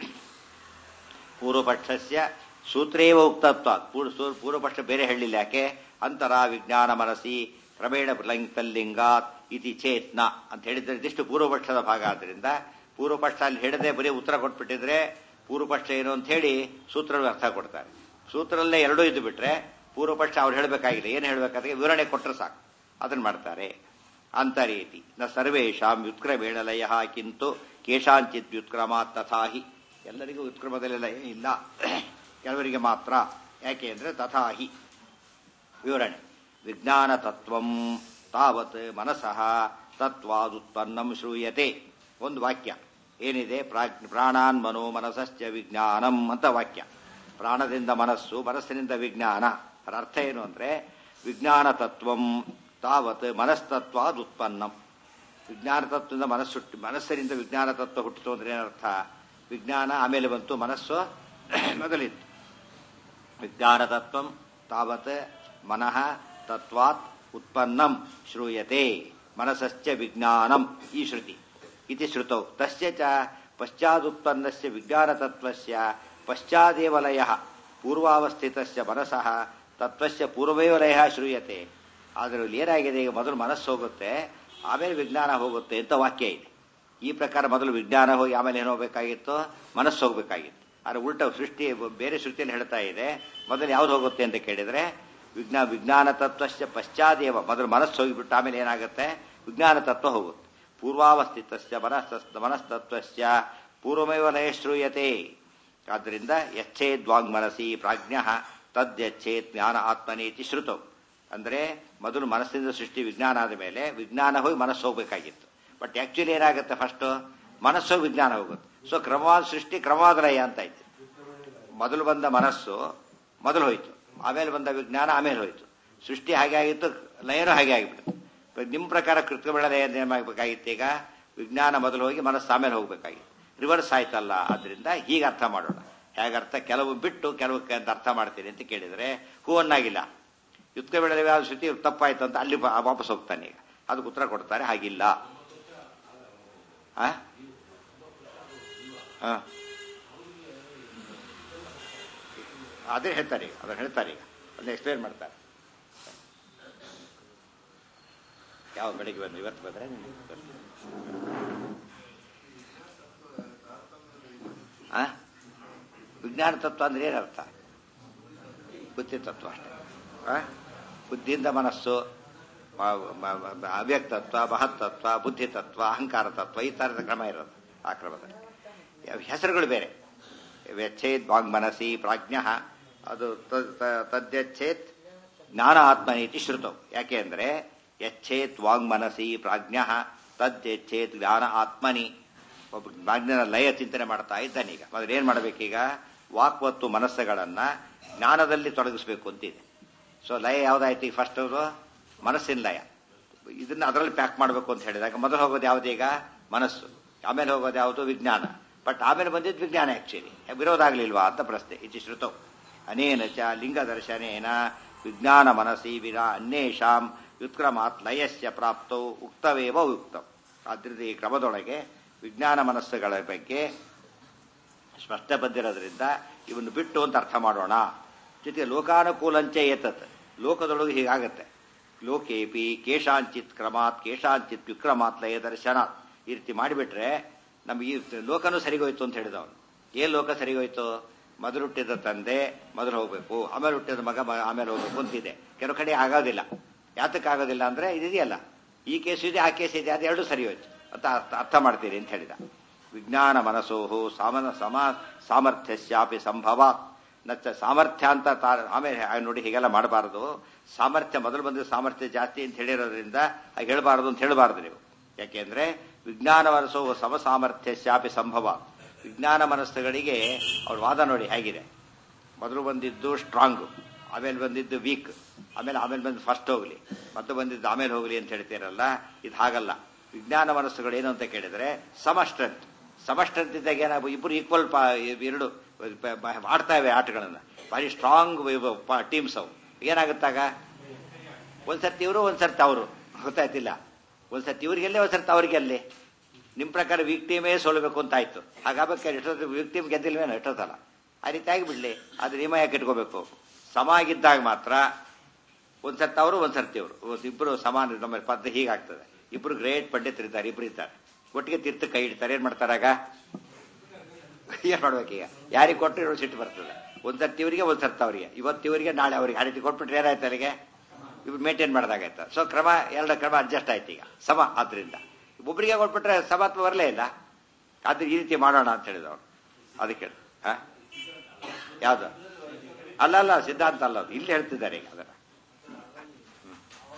ಪೂರ್ವಪಕ್ಷಸ್ಯ ಸೂತ್ರೇವ ಉಕ್ತತ್ವಾತ್ ಪೂರ್ವಪಕ್ಷ ಬೇರೆ ಹೇಳಿಲ್ಲ ಯಾಕೆ ಅಂತರ ವಿಜ್ಞಾನ ಮನಸ್ಸಿ ಕ್ರಮೇಣ ತಲ್ಲಿಂಗಾತ್ ಇತಿ ಚೇತ್ನ ಅಂತ ಹೇಳಿದ್ರೆ ಇದಿಷ್ಟು ಪೂರ್ವಪಕ್ಷದ ಭಾಗ ಆದ್ರಿಂದ ಪೂರ್ವಪಕ್ಷ ಅಲ್ಲಿ ಹೇಳದೆ ಬರೀ ಉತ್ತರ ಕೊಟ್ಬಿಟ್ಟಿದ್ರೆ ಪೂರ್ವಪಕ್ಷ ಏನು ಅಂತ ಹೇಳಿ ಸೂತ್ರ ಅರ್ಥ ಕೊಡ್ತಾರೆ ಸೂತ್ರಲ್ಲೇ ಎರಡೂ ಇದ್ದು ಬಿಟ್ರೆ ಪೂರ್ವಪಕ್ಷ ಅವ್ರು ಹೇಳಬೇಕಾಗಿಲ್ಲ ಏನು ಹೇಳಬೇಕಾದ್ರೆ ವಿವರಣೆ ಕೊಟ್ಟರೆ ಸಾಕು ಅದನ್ನ ಮಾಡ್ತಾರೆ ಅಂತರೇತಿ ನ ಸರ್ವೇಶಾಂ ವ್ಯುತ್ಕ್ರಮೇಣ ಲಯ ಕಿಂತು ಕೇಶಾಂಚಿತ್ ವ್ಯುತ್ಕ್ರಮಾತ್ ತಥಾಹಿ ಎಲ್ಲರಿಗೂ ವ್ಯುತ್ಕ್ರಮದಲ್ಲಿ ಲಯ ಇಲ್ಲ ಕೆಲವರಿಗೆ ಮಾತ್ರ ಯಾಕೆ ಅಂದ್ರೆ ತಥಾಹಿ ವಿವರಣೆ ವಿಜ್ಞಾನ ತತ್ವಂ ತಾವತ್ ಮನಸಃ ತತ್ವಾದುತ್ಪನ್ನಂ ಶ್ರೂಯತೆ ಒಂದು ವಾಕ್ಯ ಏನಿದೆ ಪ್ರಾಣಾನ್ ಮನೋ ಮನಸಶ್ಚ ವಿಜ್ಞಾನಂ ಅಂತ ವಾಕ್ಯ ಪ್ರಾಣದಿಂದ ಮನಸ್ಸು ಮನಸ್ಸಿನಿಂದ ವಿಜ್ಞಾನ ಅದರ ಅರ್ಥ ಏನು ಅಂದ್ರೆ ವಿಜ್ಞಾನ ತತ್ವಂ ತಾವತ್ ಮನಸ್ತತ್ವಾದ್ ಉತ್ಪನ್ನಂ ವಿಜ್ಞಾನ ತತ್ವದಿಂದ ಮನಸ್ಸು ಮನಸ್ಸಿನಿಂದ ವಿಜ್ಞಾನ ತತ್ವ ಹುಟ್ಟಿತು ಅಂದ್ರೆ ಏನರ್ಥ ವಿಜ್ಞಾನ ಆಮೇಲೆ ಬಂತು ಮನಸ್ಸು ಮೊದಲಿತ್ತು ವಿಜ್ಞಾನ ತತ್ವಂ ತಾವತ್ ಮನಃ ತತ್ವಾತ್ ಉತ್ಪನ್ನಂ ಶ್ರೂಯತೆ ಮನಸಶ್ಚ ವಿಜ್ಞಾನಂ ಈ ಶ್ರುತಿ ಇತಿ ಶ್ರುತೌ ತಸ್ಯ ಚ ಪಶ್ಚಾದುತ್ಪನ್ನಸ್ಯ ವಿಜ್ಞಾನತತ್ವಸ್ಯ ಪಶ್ಚಾದೇವ ಲಯಃ ಪೂರ್ವಾವಸ್ಥಿತಸ್ಯ ಮನಸಃ ತತ್ವಸ್ಯ ಪೂರ್ವಮೇವ ಲಯಃ ಶ್ರೂಯತೆ ಆದರೆ ಇಲ್ಲಿ ಏನಾಗಿದೆ ಈಗ ಮೊದಲು ಮನಸ್ಸು ಹೋಗುತ್ತೆ ಆಮೇಲೆ ವಿಜ್ಞಾನ ಹೋಗುತ್ತೆ ಅಂತ ವಾಕ್ಯ ಇದೆ ಈ ಪ್ರಕಾರ ಮೊದಲು ವಿಜ್ಞಾನ ಹೋಗಿ ಆಮೇಲೆ ಏನು ಹೋಗ್ಬೇಕಾಗಿತ್ತು ಮನಸ್ಸು ಹೋಗ್ಬೇಕಾಗಿತ್ತು ಆದರೆ ಉಲ್ಟ ಸೃಷ್ಟಿ ಬೇರೆ ಸೃಷ್ಟಿಯಲ್ಲಿ ಹೇಳ್ತಾ ಇದೆ ಮೊದಲು ಯಾವ್ದು ಹೋಗುತ್ತೆ ಅಂತ ಕೇಳಿದ್ರೆ ವಿಜ್ಞಾ ವಿಜ್ಞಾನ ತತ್ವಶ್ಚ ಪಶ್ಚಾದೇವ ಮೊದಲು ಮನಸ್ಸು ಹೋಗಿಬಿಟ್ಟು ಆಮೇಲೆ ಏನಾಗುತ್ತೆ ವಿಜ್ಞಾನ ತತ್ವ ಹೋಗುತ್ತೆ ಪೂರ್ವಾವಸ್ಥಿತಸ್ಯ ಮನಸ್ ಮನಸ್ತತ್ವಸ್ಯ ಪೂರ್ವಮೇವ ಲಯ ಶ್ರೂಯತೆ ಆದ್ದರಿಂದ ಯಚ್ಛೇದ್ವಾಂಗ್ ಮನಸಿ ಪ್ರಾಜ್ಞ ತದ್ಯಚ್ಛೇತ್ ಜ್ಞಾನ ಆತ್ಮನೇತಿ ಶ್ರುತವು ಅಂದರೆ ಮೊದಲು ಮನಸ್ಸಿಂದ ಸೃಷ್ಟಿ ವಿಜ್ಞಾನ ಆದ ಮೇಲೆ ವಿಜ್ಞಾನ ಹೋಗಿ ಮನಸ್ಸು ಹೋಗ್ಬೇಕಾಗಿತ್ತು ಬಟ್ ಆಕ್ಚುಲಿ ಏನಾಗುತ್ತೆ ಫಸ್ಟ್ ಮನಸ್ಸು ಹೋಗಿ ವಿಜ್ಞಾನ ಹೋಗುತ್ತೆ ಸೊ ಕ್ರಮವಾದ ಸೃಷ್ಟಿ ಕ್ರಮವಾದ ಲಯ ಅಂತ ಐತೆ ಮೊದಲು ಬಂದ ಮನಸ್ಸು ಮೊದಲು ಹೋಯ್ತು ಆಮೇಲೆ ಬಂದ ವಿಜ್ಞಾನ ಆಮೇಲೆ ಹೋಯ್ತು ಸೃಷ್ಟಿ ಹಾಗೆ ಆಗಿತ್ತು ಲಯನೂ ಹಾಗೆ ಆಗಿಬಿಡ್ತು ನಿಮ್ಮ ಪ್ರಕಾರ ಕೃತ್ಯಗಳ ಲಯ ಏನಾಗಬೇಕಾಗಿತ್ತು ಈಗ ವಿಜ್ಞಾನ ಮೊದಲು ಹೋಗಿ ಮನಸ್ಸು ಆಮೇಲೆ ಹೋಗ್ಬೇಕಾಗಿತ್ತು ರಿವರ್ಸ್ ಆಯ್ತಲ್ಲ ಆದ್ರಿಂದ ಹೀಗೆ ಅರ್ಥ ಮಾಡೋಣ ಹೇಗೆ ಅರ್ಥ ಕೆಲವು ಬಿಟ್ಟು ಕೆಲವು ಅಂತ ಅರ್ಥ ಮಾಡ್ತೀನಿ ಅಂತ ಕೇಳಿದ್ರೆ ಹೂವನ್ನಾಗಿಲ್ಲ ಯುದ್ಧ ಬೆಳೆದ ಯಾವ ಶ್ರುತಿ ತಪ್ಪಾಯ್ತು ಅಂತ ಅಲ್ಲಿ ವಾಪಸ್ ಹೋಗ್ತಾನೆ ಈಗ ಅದಕ್ಕೆ ಉತ್ತರ ಕೊಡ್ತಾರೆ ಹಾಗಿಲ್ಲ ಆ? ಆ. ಅದೇ ಹೇಳ್ತಾರೆ ಈಗ ಅದನ್ನ ಹೇಳ್ತಾರೆ ಈಗ ಅದನ್ನ ಎಕ್ಸ್ಪ್ಲೇನ್ ಮಾಡ್ತಾರೆ ಯಾವ ಬೆಳಿಗ್ಗೆ ಬಂದು ಇವತ್ತು ಬಂದ್ರೆ ಆ ವಿಜ್ಞಾನ ತತ್ವ ಅಂದ್ರೆ ಏನರ್ಥ ಬುದ್ಧಿ ತತ್ವ ಅಷ್ಟೇ ಆ? ಬುದ್ಧಿಯಿಂದ ಮನಸ್ಸು ಮ- ಮ- ಮ- ಅವ್ಯಕ್ತತ್ವ ಮಹತ್ತತ್ವ ಬುದ್ಧಿ ತತ್ವ ಅಹಂಕಾರ ತತ್ವ ಈ ತರದ ಕ್ರಮ ಇರೋದು ಆ ಕ್ರಮದಲ್ಲಿ ಯಾವ ಹೆಸರುಗಳು ಬೇರೆ ವ್ಯಚ್ಛೇದ್ ವಾಂಗ್ ಮನಸಿ ಪ್ರಾಜ್ಞ ಅದು ತ- ತ- ತದ್ಯಚ್ಛೇತ್ ಜ್ಞಾನ ಆತ್ಮನೀತಿ ಶ್ರುತವು ಯಾಕೆ ಅಂದ್ರೆ ಯಚ್ಛೇತ್ ವಾಂಗ್ ಮನಸಿ ಪ್ರಾಜ್ಞ ತದ್ಯಚ್ಛೇತ್ ಜ್ಞಾನ ಆತ್ಮನಿ ಒಬ್ಬ ಜ್ಞಾನ ಲಯ ಚಿಂತನೆ ಮಾಡ್ತಾ ಇದ್ದಾನೆ ಈಗ ಮೊದಲು ಏನ್ ಮಾಡಬೇಕೀಗ ವಾಕ್ ಮತ್ತು ಮನಸ್ಸುಗಳನ್ನ ಜ್ಞಾನದಲ್ಲಿ ತೊಡಗಿಸ್ಬೇಕು ಅಂತಿದೆ ಸೊ ಲಯ ಯಾವ್ದಾಯ್ತು ಈಗ ಫಸ್ಟ್ ಅವರು ಮನಸ್ಸಿನ ಲಯ ಇದನ್ನ ಅದರಲ್ಲಿ ಪ್ಯಾಕ್ ಮಾಡಬೇಕು ಅಂತ ಹೇಳಿದಾಗ ಮೊದಲು ಹೋಗೋದು ಯಾವ್ದು ಈಗ ಮನಸ್ಸು ಆಮೇಲೆ ಹೋಗೋದು ಯಾವುದು ವಿಜ್ಞಾನ ಬಟ್ ಆಮೇಲೆ ಬಂದಿದ್ದು ವಿಜ್ಞಾನ ಆಕ್ಚುಲಿ ವಿರೋಧ ಆಗ್ಲಿಲ್ವಾ ಅಂತ ಪ್ರಶ್ನೆ ಇತಿ ಶ್ರುತವು ಅನೇನ ಚ ಲಿಂಗ ದರ್ಶನೇನ ವಿಜ್ಞಾನ ಮನಸ್ಸಿ ವಿನ ಅನ್ಯೇಷಾಂ ವ್ಯುತ್ಕ್ರಮಾತ್ ಲಯಸ್ಯ ಪ್ರಾಪ್ತೌ ಉಕ್ತವೇವ ಉಕ್ತಂ ಆದ್ರಿಂದ ಈ ಕ್ರಮದೊಳಗೆ ವಿಜ್ಞಾನ ಮನಸ್ಸುಗಳ ಬಗ್ಗೆ ಸ್ಪಷ್ಟ ಬಂದಿರೋದ್ರಿಂದ ಇವನ್ನು ಬಿಟ್ಟು ಅಂತ ಅರ್ಥ ಮಾಡೋಣ ಜೊತೆಗೆ ಲೋಕಾನುಕೂಲಂಚ ಏತತ್ ಲೋಕದೊಳಗೆ ಹೀಗಾಗತ್ತೆ ಲೋಕೇಪಿ ಕೇಶಾಂಚಿತ್ ಕ್ರಮಾತ್ ಕೇಶಾಂಚಿತ್ ವಿಕ್ರಮಾತ್ ಲಯ ದರ್ಶನಾತ್ ಈ ರೀತಿ ಮಾಡಿಬಿಟ್ರೆ ನಮ್ಗೆ ಈ ಲೋಕನೂ ಸರಿಗೋಯ್ತು ಅಂತ ಹೇಳಿದವನು ಏನ್ ಲೋಕ ಸರಿಗೋಯ್ತು ಮೊದಲು ಹುಟ್ಟಿದ ತಂದೆ ಮೊದಲು ಹೋಗ್ಬೇಕು ಆಮೇಲೆ ಹುಟ್ಟಿದ ಮಗ ಮ- ಆಮೇಲೆ ಹೋಗ್ಬೇಕು ಅಂತಿದೆ ಕೆಲವು ಕಡೆ ಆಗೋದಿಲ್ಲ ಯಾತಕ್ಕೆ ಆಗೋದಿಲ್ಲ ಅಂದ್ರೆ ಇದೆಯಲ್ಲ ಈ ಕೇಸ್ ಇದೆ ಆ ಕೇಸ್ ಇದೆ ಅದೆರಡು ಸರಿ ಹೋಯ್ತು ಅಂತ ಅರ್ಥ- ಅರ್ಥ ಮಾಡ್ತೀರಿ ಅಂತ ಹೇಳಿದ ವಿಜ್ಞಾನ ಮನಸೋಹು ಸಾಮನ ಸಮ ಸಾಮರ್ಥ್ಯಸ್ಯಾಪಿ ಸಂಭವ ನಚ್ಚ ಸಾಮರ್ಥ್ಯ ಅಂತ ತಾ- ಆಮೇಲೆ ಆ ನೋಡಿ ಹೀಗೆಲ್ಲ ಮಾಡಬಾರದು ಸಾಮರ್ಥ್ಯ ಮೊದಲು ಬಂದ ಸಾಮರ್ಥ್ಯ ಜಾಸ್ತಿ ಅಂತ ಹೇಳಿರೋದ್ರಿಂದ ಹಾಗೆ ಹೇಳಬಾರದು ಅಂತ ಹೇಳಬಾರದು ನೀವು ಯಾಕೆಂದ್ರೆ ವಿಜ್ಞಾನ ಮನಸ್ಸೋಹು ಸಮ ಸಾಮರ್ಥ್ಯಸ್ಯಾಪಿ ಸಂಭವ ವಿಜ್ಞಾನ ಮನಸ್ಸುಗಳಿಗೆ ಅವ್ರ ವಾದ ನೋಡಿ ಹೇಗಿದೆ ಮೊದಲು ಬಂದಿದ್ದು ಸ್ಟ್ರಾಂಗ್ ಆಮೇಲೆ ಬಂದಿದ್ದು ವೀಕ್ ಆಮೇಲೆ ಆಮೇಲೆ ಬಂದು ಫಸ್ಟ್ ಹೋಗ್ಲಿ ಮತ್ತೆ ಬಂದಿದ್ದು ಆಮೇಲೆ ಹೋಗ್ಲಿ ಅಂತ ಹೇಳ್ತೀರಲ್ಲ ಇದು ಹಾಗಲ್ಲ ವಿಜ್ಞಾನ ಮನಸ್ಸುಗಳು ಏನು ಅಂತ ಕೇಳಿದ್ರೆ ಸಮ ಸ್ಟ್ರೆಂತ್ ಸಮ ಸ್ಟ್ರೆಂತ್ ಇದ್ದಾಗ ಏನಾಗ ಇಬ್ಬರು ಈಕ್ವಲ್ ಎರಡು ಪ- ಪ- ಆಡ್ತಾ ಇವೆ ಆಟಗಳನ್ನ ಭಾರಿ ಸ್ಟ್ರಾಂಗ್ ಟೀಮ್ಸ್ ಅವು ಏನಾಗುತ್ತಾಗ ಒಂದ್ಸರ್ತಿ ಇವರು ಒಂದ್ಸರ್ತಿ ಅವರು ಗೊತ್ತಾಯ್ತಿಲ್ಲ ಒಂದ್ಸರ್ತಿ ಇವ್ರಿಗೆ ಗೆಲ್ಲಿ ಒಂದ್ಸರ್ತಿ ಅವ್ರಿಗೆ ಗೆಲ್ಲಿ ನಿಮ್ ಪ್ರಕಾರ ವೀಕ್ ಟೀಮೇ ಸೋಲ್ಬೇಕು ಅಂತ ಆಯ್ತು ಹಾಗಾಗಬೇಕಾದ್ರೆ ಎಷ್ಟೊತ್ತು ವೀಕ್ ಟೀಮ್ ಗೆದ್ದಿಲ್ವೇನೋ ಎಷ್ಟೊತ್ತಲ್ಲ ಆ ರೀತಿ ಆಗಿಬಿಡ್ಲಿ ಅದು ನಿಯಮ ಯಾಕೆ ಇಟ್ಕೋಬೇಕು ಸಮ ಆಗಿದ್ದಾಗ ಮಾತ್ರ ಒಂದ್ಸರ್ತಿ ಅವರು ಒಂದ್ಸರ್ತಿ ಅವರು ಇಬ್ಬರು ಸಮಾನ ನಮ್ಮ ಪದ್ಧತಿ ಹೀಗಾಗ್ತದೆ ಇಬ್ರು ಗ್ರೇಟ್ ಪಂಡಿತರಿದ್ದಾರೆ ಇಬ್ರು ಇದ್ದಾರೆ ಒಟ್ಟಿಗೆ ತೀರ್ಥ ಕೈ ಇಡ್ತಾರೆ ಏನ್ ಮಾಡ್ತಾರಾಗ ಏನ್ ಮಾಡ್ಬೇಕೀಗ ಯಾರಿಗೆ ಕೊಟ್ಟರು ಇರೋ ಸಿಟ್ಟು ಬರ್ತದೆ ಒಂದ್ಸರ್ತಿ ಇವರಿಗೆ ಒಂದ್ಸರ್ತಿ ಅವರಿಗೆ ಇವತ್ತು ಇವರಿಗೆ ನಾಳೆ ಅವರಿಗೆ ಆ ರೀತಿ ಕೊಟ್ಬಿಟ್ರೆ ಏನಾಯ್ತು ಅವರಿಗೆ ಇವ್ರು ಮೇಂಟೈನ್ ಮಾಡಿದಾಗಾಯ್ತು ಸೊ ಕ್ರಮ ಎರಡು ಕ್ರಮ ಅಡ್ಜಸ್ಟ್ ಆಯ್ತು ಈಗ ಸಮ ಆದ್ರಿಂದ ಒಬ್ಬರಿಗೆ ಕೊಟ್ಬಿಟ್ರೆ ಸಮತ್ವ ಬರಲೇ ಇಲ್ಲ ಆದ್ರೆ ಈ ರೀತಿ ಮಾಡೋಣ ಅಂತ ಹೇಳಿದವರು ಅದಕ್ಕೆ ಹ? ಯಾವ್ದು ಅಲ್ಲ ಅಲ್ಲ ಸಿದ್ಧಾಂತ ಅಲ್ಲ ಅದು ಇಲ್ಲಿ ಹೇಳ್ತಿದ್ದಾರೆ ಈಗ ಅದನ್ನ ಹ್ಮ್.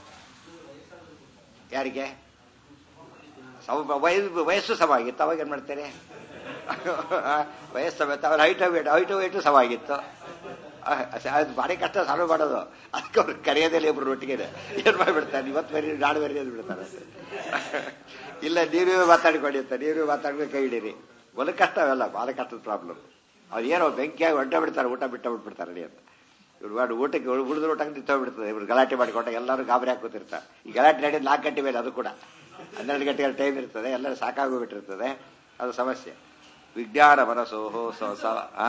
ಯಾರಿಗೆ ಸಮ ವಯಸ್ಸು ವಯಸ್ಸು ಸಮ ಆಗಿತ್ತು ಅವಾಗ ಏನ್ ಮಾಡ್ತಾರೆ ವಯಸ್ಸು ಸಮೇತ ಅವ್ರ ಹೈಟ್ ವೇಟ್ ಹೈಟ್ ವೇಟು ಸಮ ಆಗಿತ್ತು ಅಹ್, ಅದು ಭಾರಿ ಕಷ್ಟ ಸಾಲ್ವ್ ಮಾಡೋದು ಅದಕ್ಕೆ ಅವ್ರು ಕರೆಯೋದಿಲ್ಲ ಇಬ್ರು ಒಟ್ಟಿಗೆ ಏನ್ ಮಾಡ್ಬಿಡ್ತಾರೆ ಇವತ್ತು ಬೇರೆ ನಾಡು ಬೇರೆ ಅಂತ ಬಿಡ್ತಾರೆ ಇಲ್ಲ ನೀವೇ ಮಾತಾಡ್ಕೊಳ್ಳಿ ಅಂತ ನೀವೇ ಮಾತಾಡ್ಕೊಂಡು ಕೈ ಹಿಡೀರಿ ಒಂದು ಕಷ್ಟ ಅವೆಲ್ಲ ಭಾಳ ಕಷ್ಟದ ಪ್ರಾಬ್ಲಮ್ ಅವ್ರು ಏನೋ ಬೆಂಕಿಯಾಗಿ ಹೊಂಟ ಬಿಡ್ತಾರೆ ಊಟ ಬಿಟ್ಟ ಬಿಟ್ಬಿಡ್ತಾರೆ ರೀ ಅಂತ ಇವ್ರು ಮಾಡಿ ಊಟಕ್ಕೆ ಉಳಿದ್ರ ಊಟಕ್ಕೆ ನಿಂತೋಗ್ಬಿಡ್ತದೆ ಇವ್ರು ಗಲಾಟೆ ಮಾಡಿಕೊಂಡ ಎಲ್ಲರೂ ಗಾಬರಿ ಹಾಕೋತಿರ್ತಾರೆ ಈ ಗಲಾಟೆ ನಡೆಯೋದು ನಾಲ್ಕು ಗಂಟೆ ಮೇಲೆ ಅದು ಕೂಡ ಹನ್ನೆರಡು ಗಂಟೆಗಳ ಟೈಮ್ ಇರ್ತದೆ ಎಲ್ಲರೂ ಸಾಕಾಗೋಗ್ಬಿಟ್ಟಿರ್ತದೆ ಅದು ಸಮಸ್ಯೆ ವಿಜ್ಞಾನ ಮನಸ್ಸೋಹೋ ಸ ಸ ಆ?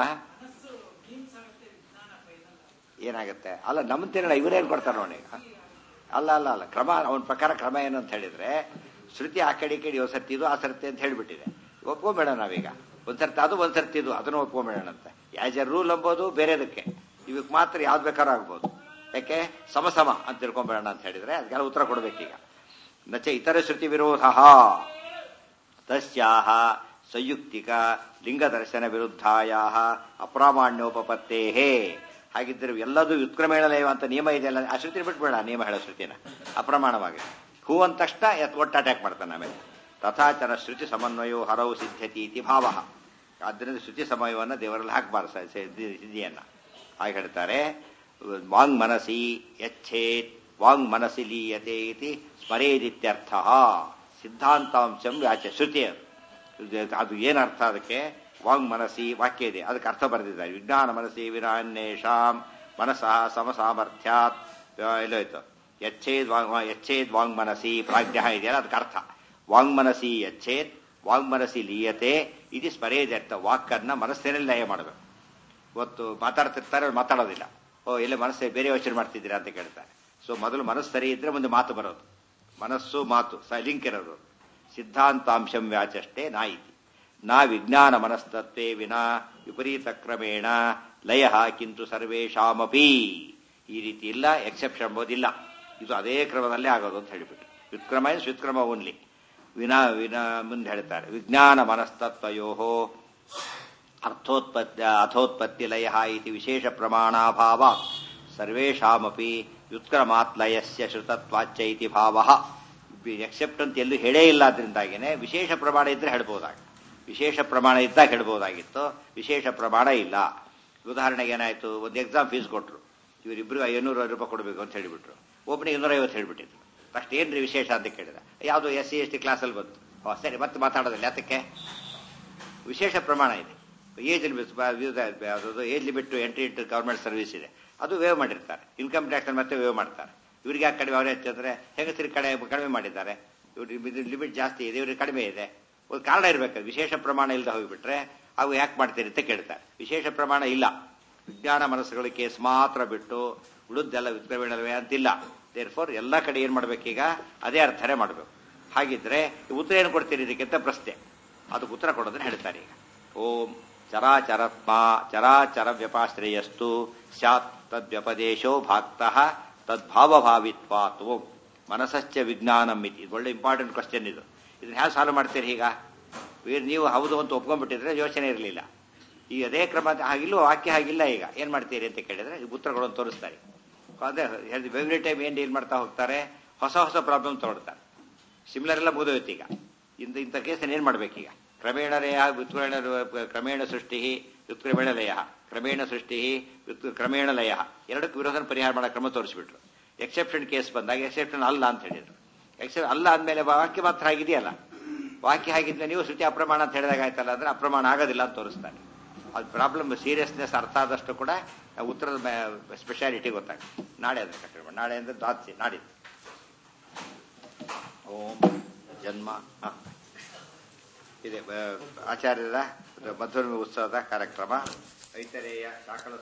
ಏನಾಗುತ್ತೆ ಅಲ್ಲ ನಮ್ಮ ತಿನ್ನಡ ಇವರೇನು ಕೊಡ್ತಾರೆ ನೋಡಿ ಅಲ್ಲ ಅಲ್ಲ ಅಲ್ಲ ಕ್ರಮ ಅವನ ಪ್ರಕಾರ ಕ್ರಮ ಏನು ಅಂತ ಹೇಳಿದ್ರೆ ಶ್ರುತಿ ಆ ಕಡೆ ಈ ಕಡೆ ಒಂದು ಸರ್ತಿ ಇದು ಆ ಸರ್ತಿ ಅಂತ ಹೇಳಿಬಿಟ್ಟಿದೆ ಒಪ್ಕೊಂಬೇಡ ನಾವೀಗ ಒಂದ್ ಸರ್ತಿ ಅದು ಒಂದ್ ಸರ್ತಿ ಇದು ಅದನ್ನು ಒಪ್ಕೊಂಬೇಡ ಅಂತ ಆಸ್ ಎ ರೂಲ್ ಅಂಬೋದು ಬೇರೆದಕ್ಕೆ ಇವಕ್ಕೆ ಮಾತ್ರ ಯಾವ್ದು ಬೇಕಾದ್ರೂ ಆಗ್ಬೋದು ಯಾಕೆ ಸಮಸಮ ಅಂತ ತಿಳ್ಕೊಂಬೇಡ ಅಂತ ಹೇಳಿದ್ರೆ ಅದಕ್ಕೆಲ್ಲ ಉತ್ತರ ಕೊಡ್ಬೇಕೀಗ ನಚ ಇತರ ಶ್ರುತಿ ವಿರೋಧ ತಸ್ಯಾಹ ಸಂಯುಕ್ತಿಕ ಲಿಂಗದರ್ಶನ ವಿರುದ್ಧಾಯ ಅಪ್ರಾಮಾಣ್ಯೋಪತ್ತೇ ಹಾಗಿದ್ದರೆ ಎಲ್ಲದೂ ವ್ಯುತ್ಕ್ರಮೇಣ ಲಯ ಅಂತ ನಿಯಮ ಇದೆಯಲ್ಲ ಆ ಶ್ರುತಿ ಬಿಟ್ಬೇಡ ನಿಯಮ ಹೇಳೋ ಶ್ರುತಿನ ಅಪ್ರಮಾಣವಾಗಿದೆ ಹೂ ಅಂದ ತಕ್ಷಣ ಎತ್ ಒಟ್ಟು ಅಟ್ಯಾಕ್ ಮಾಡ್ತಾನೆ ಆಮೇಲೆ ತಥಾಚರ ಶ್ರುತಿ ಸಮನ್ವಯೋ ಹರವು ಸಿದ್ಧತಿ ಇತಿ ಭಾವ ಆದ್ದರಿಂದ ಶ್ರುತಿ ಸಮಯವನ್ನು ದೇವರಲ್ಲಿ ಹಾಕಬಾರ್ದು ಸಿದ್ಧಿಯನ್ನ ಹಾಗೆ ಹೇಳ್ತಾರೆ ವಾಂಗ್ ಮನಸಿ ಯಚ್ಛೇತ್ ವಾಂಗ್ ಮನಸಿ ಲೀಯತೆ ಇತಿ ಸ್ಮರೇದಿತ್ಯರ್ಥ ಸಿದ್ಧಾಂತಾಂಶಂ ವ್ಯಾಚ ಶ್ರುತಿ ಅದು ಅದು ಏನರ್ಥ ಅದಕ್ಕೆ ವಾಂಗ್ ಮನಸಿ ವಾಕ್ಯ ಇದೆ ಅದಕ್ಕೆ ಅರ್ಥ ಬರೆದಿದ್ದಾರೆ ವಿಜ್ಞಾನ ಮನಸಿ ವಿರಾನ್ಯೇಷಾಂ ಮನಸಃ ಸಮಸಾಮರ್ಥ್ಯಾತ್ ಎಲ್ಲೋಯ್ತು ಯಚ್ಛೇದ್ ವಾಂಗ್ ಯಚ್ಛೇದ್ ವಾಂಗ್ ಮನಸಿ ಪ್ರಾಜ್ಞ ಇದೆಯಲ್ಲ ಅದಕ್ಕೆ ಅರ್ಥ ವಾಂಗ್ ಮನಸಿ ಯಚ್ಛೇದ್ ವಾಂಗ್ ಮನಸಿ ಲೀಯತೆ ಇದು ಸ್ಮರೇದರ್ಥ ವಾಕನ್ನ ಮನಸ್ಸಿನಲ್ಲಿ ಲಯ ಮಾಡಬೇಕು ಇವತ್ತು ಮಾತಾಡ್ತಿರ್ತಾರೆ ಅವ್ರು ಮಾತಾಡೋದಿಲ್ಲ ಓ ಎಲ್ಲ ಮನಸ್ಸೇ ಬೇರೆ ಯೋಚನೆ ಮಾಡ್ತಿದ್ದೀರಾ ಅಂತ ಕೇಳ್ತಾರೆ ಸೊ ಮೊದಲು ಮನಸ್ಸು ಸರಿ ಇದ್ರೆ ಮುಂದೆ ಮಾತು ಬರೋದು ಮನಸ್ಸು ಮಾತು ಲಿಂಕ್ ಇರೋದು ಸಿದ್ಧಾಂತಾಂಶಂ ವ್ಯಾಚಷ್ಟೇ ನಾ ಇತಿ ನಾ ವಿಜ್ಞಾನ ಮನಸ್ತತ್ವೇ ವಿನಾ ವಿಪರೀತ ಕ್ರಮೇಣ ಲಯ ಕಿಂತು ಸರ್ವೇಶಾಮಪಿ ಈ ರೀತಿ ಇಲ್ಲ ಎಕ್ಸೆಪ್ಷನ್ ಎಂಬುದಿಲ್ಲ ಇದು ಅದೇ ಕ್ರಮದಲ್ಲೇ ಆಗೋದು ಅಂತ ಹೇಳಿಬಿಟ್ಟು ವ್ಯುತ್ಕ್ರಮ ಇಸ್ ವ್ಯುತ್ಕ್ರಮ ಓನ್ಲಿ ವಿನಾ ವಿನಾ ಮುಂದೆ ಹೇಳ್ತಾರೆ ವಿಜ್ಞಾನ ಮನಸ್ತತ್ವಯೋ ಅರ್ಥೋತ್ಪತ್ತಿ ಅಥೋತ್ಪತ್ತಿ ಲಯ ಇತಿ ವಿಶೇಷ ಪ್ರಮಾಣಾಭಾವ ಸರ್ವೇಷಾಮಪಿ ವ್ಯುತ್ಕ್ರಮಾತ್ ಲಯಸ್ಯ ಶ್ರುತತ್ವಾಚ್ಯ ಇತಿ ಭಾವ ಎಕ್ಸೆಪ್ಟ್ ಅಂತ ಎಲ್ಲೂ ಹೇಳೇ ಇಲ್ಲ ಅದರಿಂದಾಗಿನೇ ವಿಶೇಷ ಪ್ರಮಾಣ ಇದ್ರೆ ಹೇಳ್ಬೋದಾಗ ವಿಶೇಷ ಪ್ರಮಾಣ ಇದ್ದಾಗ ಹೇಳ್ಬೋದಾಗಿತ್ತು ವಿಶೇಷ ಪ್ರಮಾಣ ಇಲ್ಲ ಉದಾಹರಣೆಗೆ ಏನಾಯ್ತು ಒಂದು ಎಕ್ಸಾಮ್ ಫೀಸ್ ಕೊಟ್ಟರು ಇವರಿಬ್ಬರು ಐನೂರು ರೂಪಾಯಿ ಕೊಡಬೇಕು ಅಂತ ಹೇಳಿಬಿಟ್ರು ಒಬ್ಬನಿಗೆ ಇನ್ನೂರೈವತ್ತು ಹೇಳಿಬಿಟ್ಟಿದ್ರು ಫಸ್ಟ್ ಏನ್ರಿ ವಿಶೇಷ ಅಂತ ಕೇಳಿದ ಯಾವುದು ಎಸ್ ಸಿ ಎಸ್ ಟಿ ಕ್ಲಾಸಲ್ಲಿ ಬಂತು ಓ ಸರಿ ಮತ್ತೆ ಮಾತಾಡೋದಿಲ್ಲ ಯಾತಕ್ಕೆ ವಿಶೇಷ ಪ್ರಮಾಣ ಇದೆ ಏಜ್ ಲಿಮಿಟ್ ಯಾವುದು age limit entry into government service ಇದೆ ಅದು ವೇವ್ ಮಾಡಿರ್ತಾರೆ ಇನ್ಕಮ್ ಟ್ಯಾಕ್ಸ್ ಮತ್ತೆ ವೇವ್ ಮಾಡ್ತಾರೆ ಇವ್ರಿಗೆ ಯಾಕೆ ಕಡಿಮೆ ಅವ್ರು ಹೆಚ್ಚಂದ್ರೆ ಹೆಂಗಸರಿಗೆ ಕಡಿಮೆ ಕಡಿಮೆ ಮಾಡಿದ್ದಾರೆ ಇವ್ರಿಗೆ ಲಿಮಿಟ್ ಜಾಸ್ತಿ ಇದೆ ಇವ್ರಿಗೆ ಕಡಿಮೆ ಇದೆ ಒಂದು ಕಾರಣ ಇರಬೇಕು ವಿಶೇಷ ಪ್ರಮಾಣ ಇಲ್ಲದೆ ಹೋಗಿಬಿಟ್ರೆ ಅವು ಯಾಕೆ ಮಾಡ್ತೀರಿ ಅಂತ ಕೇಳ್ತಾರೆ ವಿಶೇಷ ಪ್ರಮಾಣ ಇಲ್ಲ ವಿಜ್ಞಾನ ಮನಸ್ಸುಗಳ ಕೇಸ್ ಮಾತ್ರ ಬಿಟ್ಟು ಉಳಿದೆಲ್ಲ ವಿದ್ರವೀಣವೇ ಅಂತಿಲ್ಲ ದೇರ್ ಫೋರ್ ಎಲ್ಲ ಕಡೆ ಏನ್ ಮಾಡ್ಬೇಕೀಗ ಅದೇ ಅರ್ಥನೇ ಮಾಡಬೇಕು ಹಾಗಿದ್ರೆ ಉತ್ತರ ಏನು ಕೊಡ್ತೀರಿ ಇದಕ್ಕೆ ಅಂತ ಪ್ರಶ್ನೆ ಅದಕ್ಕೆ ಉತ್ತರ ಕೊಡೋದನ್ನ ಹೇಳ್ತಾರೆ ಈಗ ಓಂ ಚರಾಚರತ್ಮ ಚರಾಚರ ವ್ಯಪಾಶ್ರಯಸ್ತು ಸ್ಯಾತ್ ತದ್ವ್ಯಪದೇಶೋ ಭಾಕ್ತಃ ತದ್ಭಾವಭಾವಿತ್ವಾತ್ ಓಂ ಮನಸ್ಸಚ್ಚ ವಿಜ್ಞಾನಂ ಇತಿ ಇದು ಒಳ್ಳೆ ಇಂಪಾರ್ಟೆಂಟ್ ಕ್ವಶನ್ ಇದು ಇದನ್ನ ಹೇಗೆ ಸಾಲ್ವ್ ಮಾಡ್ತೀರಿ ಈಗ ನೀವು ಹೌದು ಅಂತ ಒಪ್ಕೊಂಡ್ಬಿಟ್ಟಿದ್ರೆ ಯೋಚನೆ ಇರಲಿಲ್ಲ ಈ ಅದೇ ಕ್ರಮ ಹಾಗಿಲ್ಲ ವಾಕ್ಯ ಹಾಗಿಲ್ಲ ಈಗ ಏನ್ ಮಾಡ್ತೀರಿ ಅಂತ ಕೇಳಿದ್ರೆ ಈ ಉತ್ತರಗಳನ್ನು ತೋರಿಸ್ತಾರೆ ಅದೇ ಎವ್ರಿ ಟೈಮ್ ಏನ್ ಡೀಲ್ ಮಾಡ್ತಾ ಹೋಗ್ತಾರೆ ಹೊಸ ಹೊಸ ಪ್ರಾಬ್ಲಮ್ ತಗೊಳ್ತಾರೆ ಸಿಮಿಲರ್ ಎಲ್ಲ ಮುಗಿದೋಯ್ತು ಈಗ ಇಂಥ ಇಂಥ ಕೇಸ್ ಏನ್ ಮಾಡ್ಬೇಕೀಗ ಕ್ರಮೇಣ ಲಯ ವ್ಯುತ್ಕ್ರಮೇಣ ಕ್ರಮೇಣ ಸೃಷ್ಟಿ ವ್ಯುತ್ಕ್ರಮೇಣ ಲಯ ಕ್ರಮೇಣ ಸೃಷ್ಟಿ ಕ್ರಮೇಣ ಲಯ ಎರಡಕ್ಕೂ ವಿರೋಧನ ಪರಿಹಾರ ಮಾಡೋ ಕ್ರಮ ತೋರಿಸ್ಬಿಟ್ರು ಎಕ್ಸೆಪ್ಷನ್ ಕೇಸ್ ಬಂದಾಗ ಎಕ್ಸೆಪ್ಷನ್ ಅಲ್ಲ ಅಂತ ಹೇಳಿದ್ರು ಎಕ್ಸೆಪ್ ಅಲ್ಲ ಅಂದಮೇಲೆ ವಾಕ್ಯ ಮಾತ್ರ ಆಗಿದೆಯಲ್ಲ ವಾಕ್ಯ ಆಗಿದ್ಮೇಲೆ ನೀವು ಶ್ರುತಿ ಅಪ್ರಮಾಣ ಅಂತ ಹೇಳಿದಾಗ ಆಯ್ತಲ್ಲ ಅಂದ್ರೆ ಅಪ್ರಮಾಣ ಆಗೋದಿಲ್ಲ ಅಂತ ತೋರಿಸ್ತಾರೆ ಅದು ಪ್ರಾಬ್ಲಮ್ ಸೀರಿಯಸ್ನೆಸ್ ಅರ್ಥ ಆದಷ್ಟು ಕೂಡ ಉತ್ತರದ ಸ್ಪೆಷಾಲಿಟಿ ಗೊತ್ತಾಗುತ್ತೆ ನಾಳೆ ಅದಕ್ಕೆ ಕಂಟಿನ್ಯೂ ನಾಳೆ ಅಂದ್ರೆ ದಾತ್ಸಿ ನಾಡಿದ್ದು ಓಂ ಜನ್ಮ ಹ. ಇದೆ ಆಚಾರ್ಯರ ಮಧ್ವರ್ಮಿ ಉತ್ಸವದ ಕಾರ್ಯಕ್ರಮ ಐತರೇಯ ಶಾಕಲ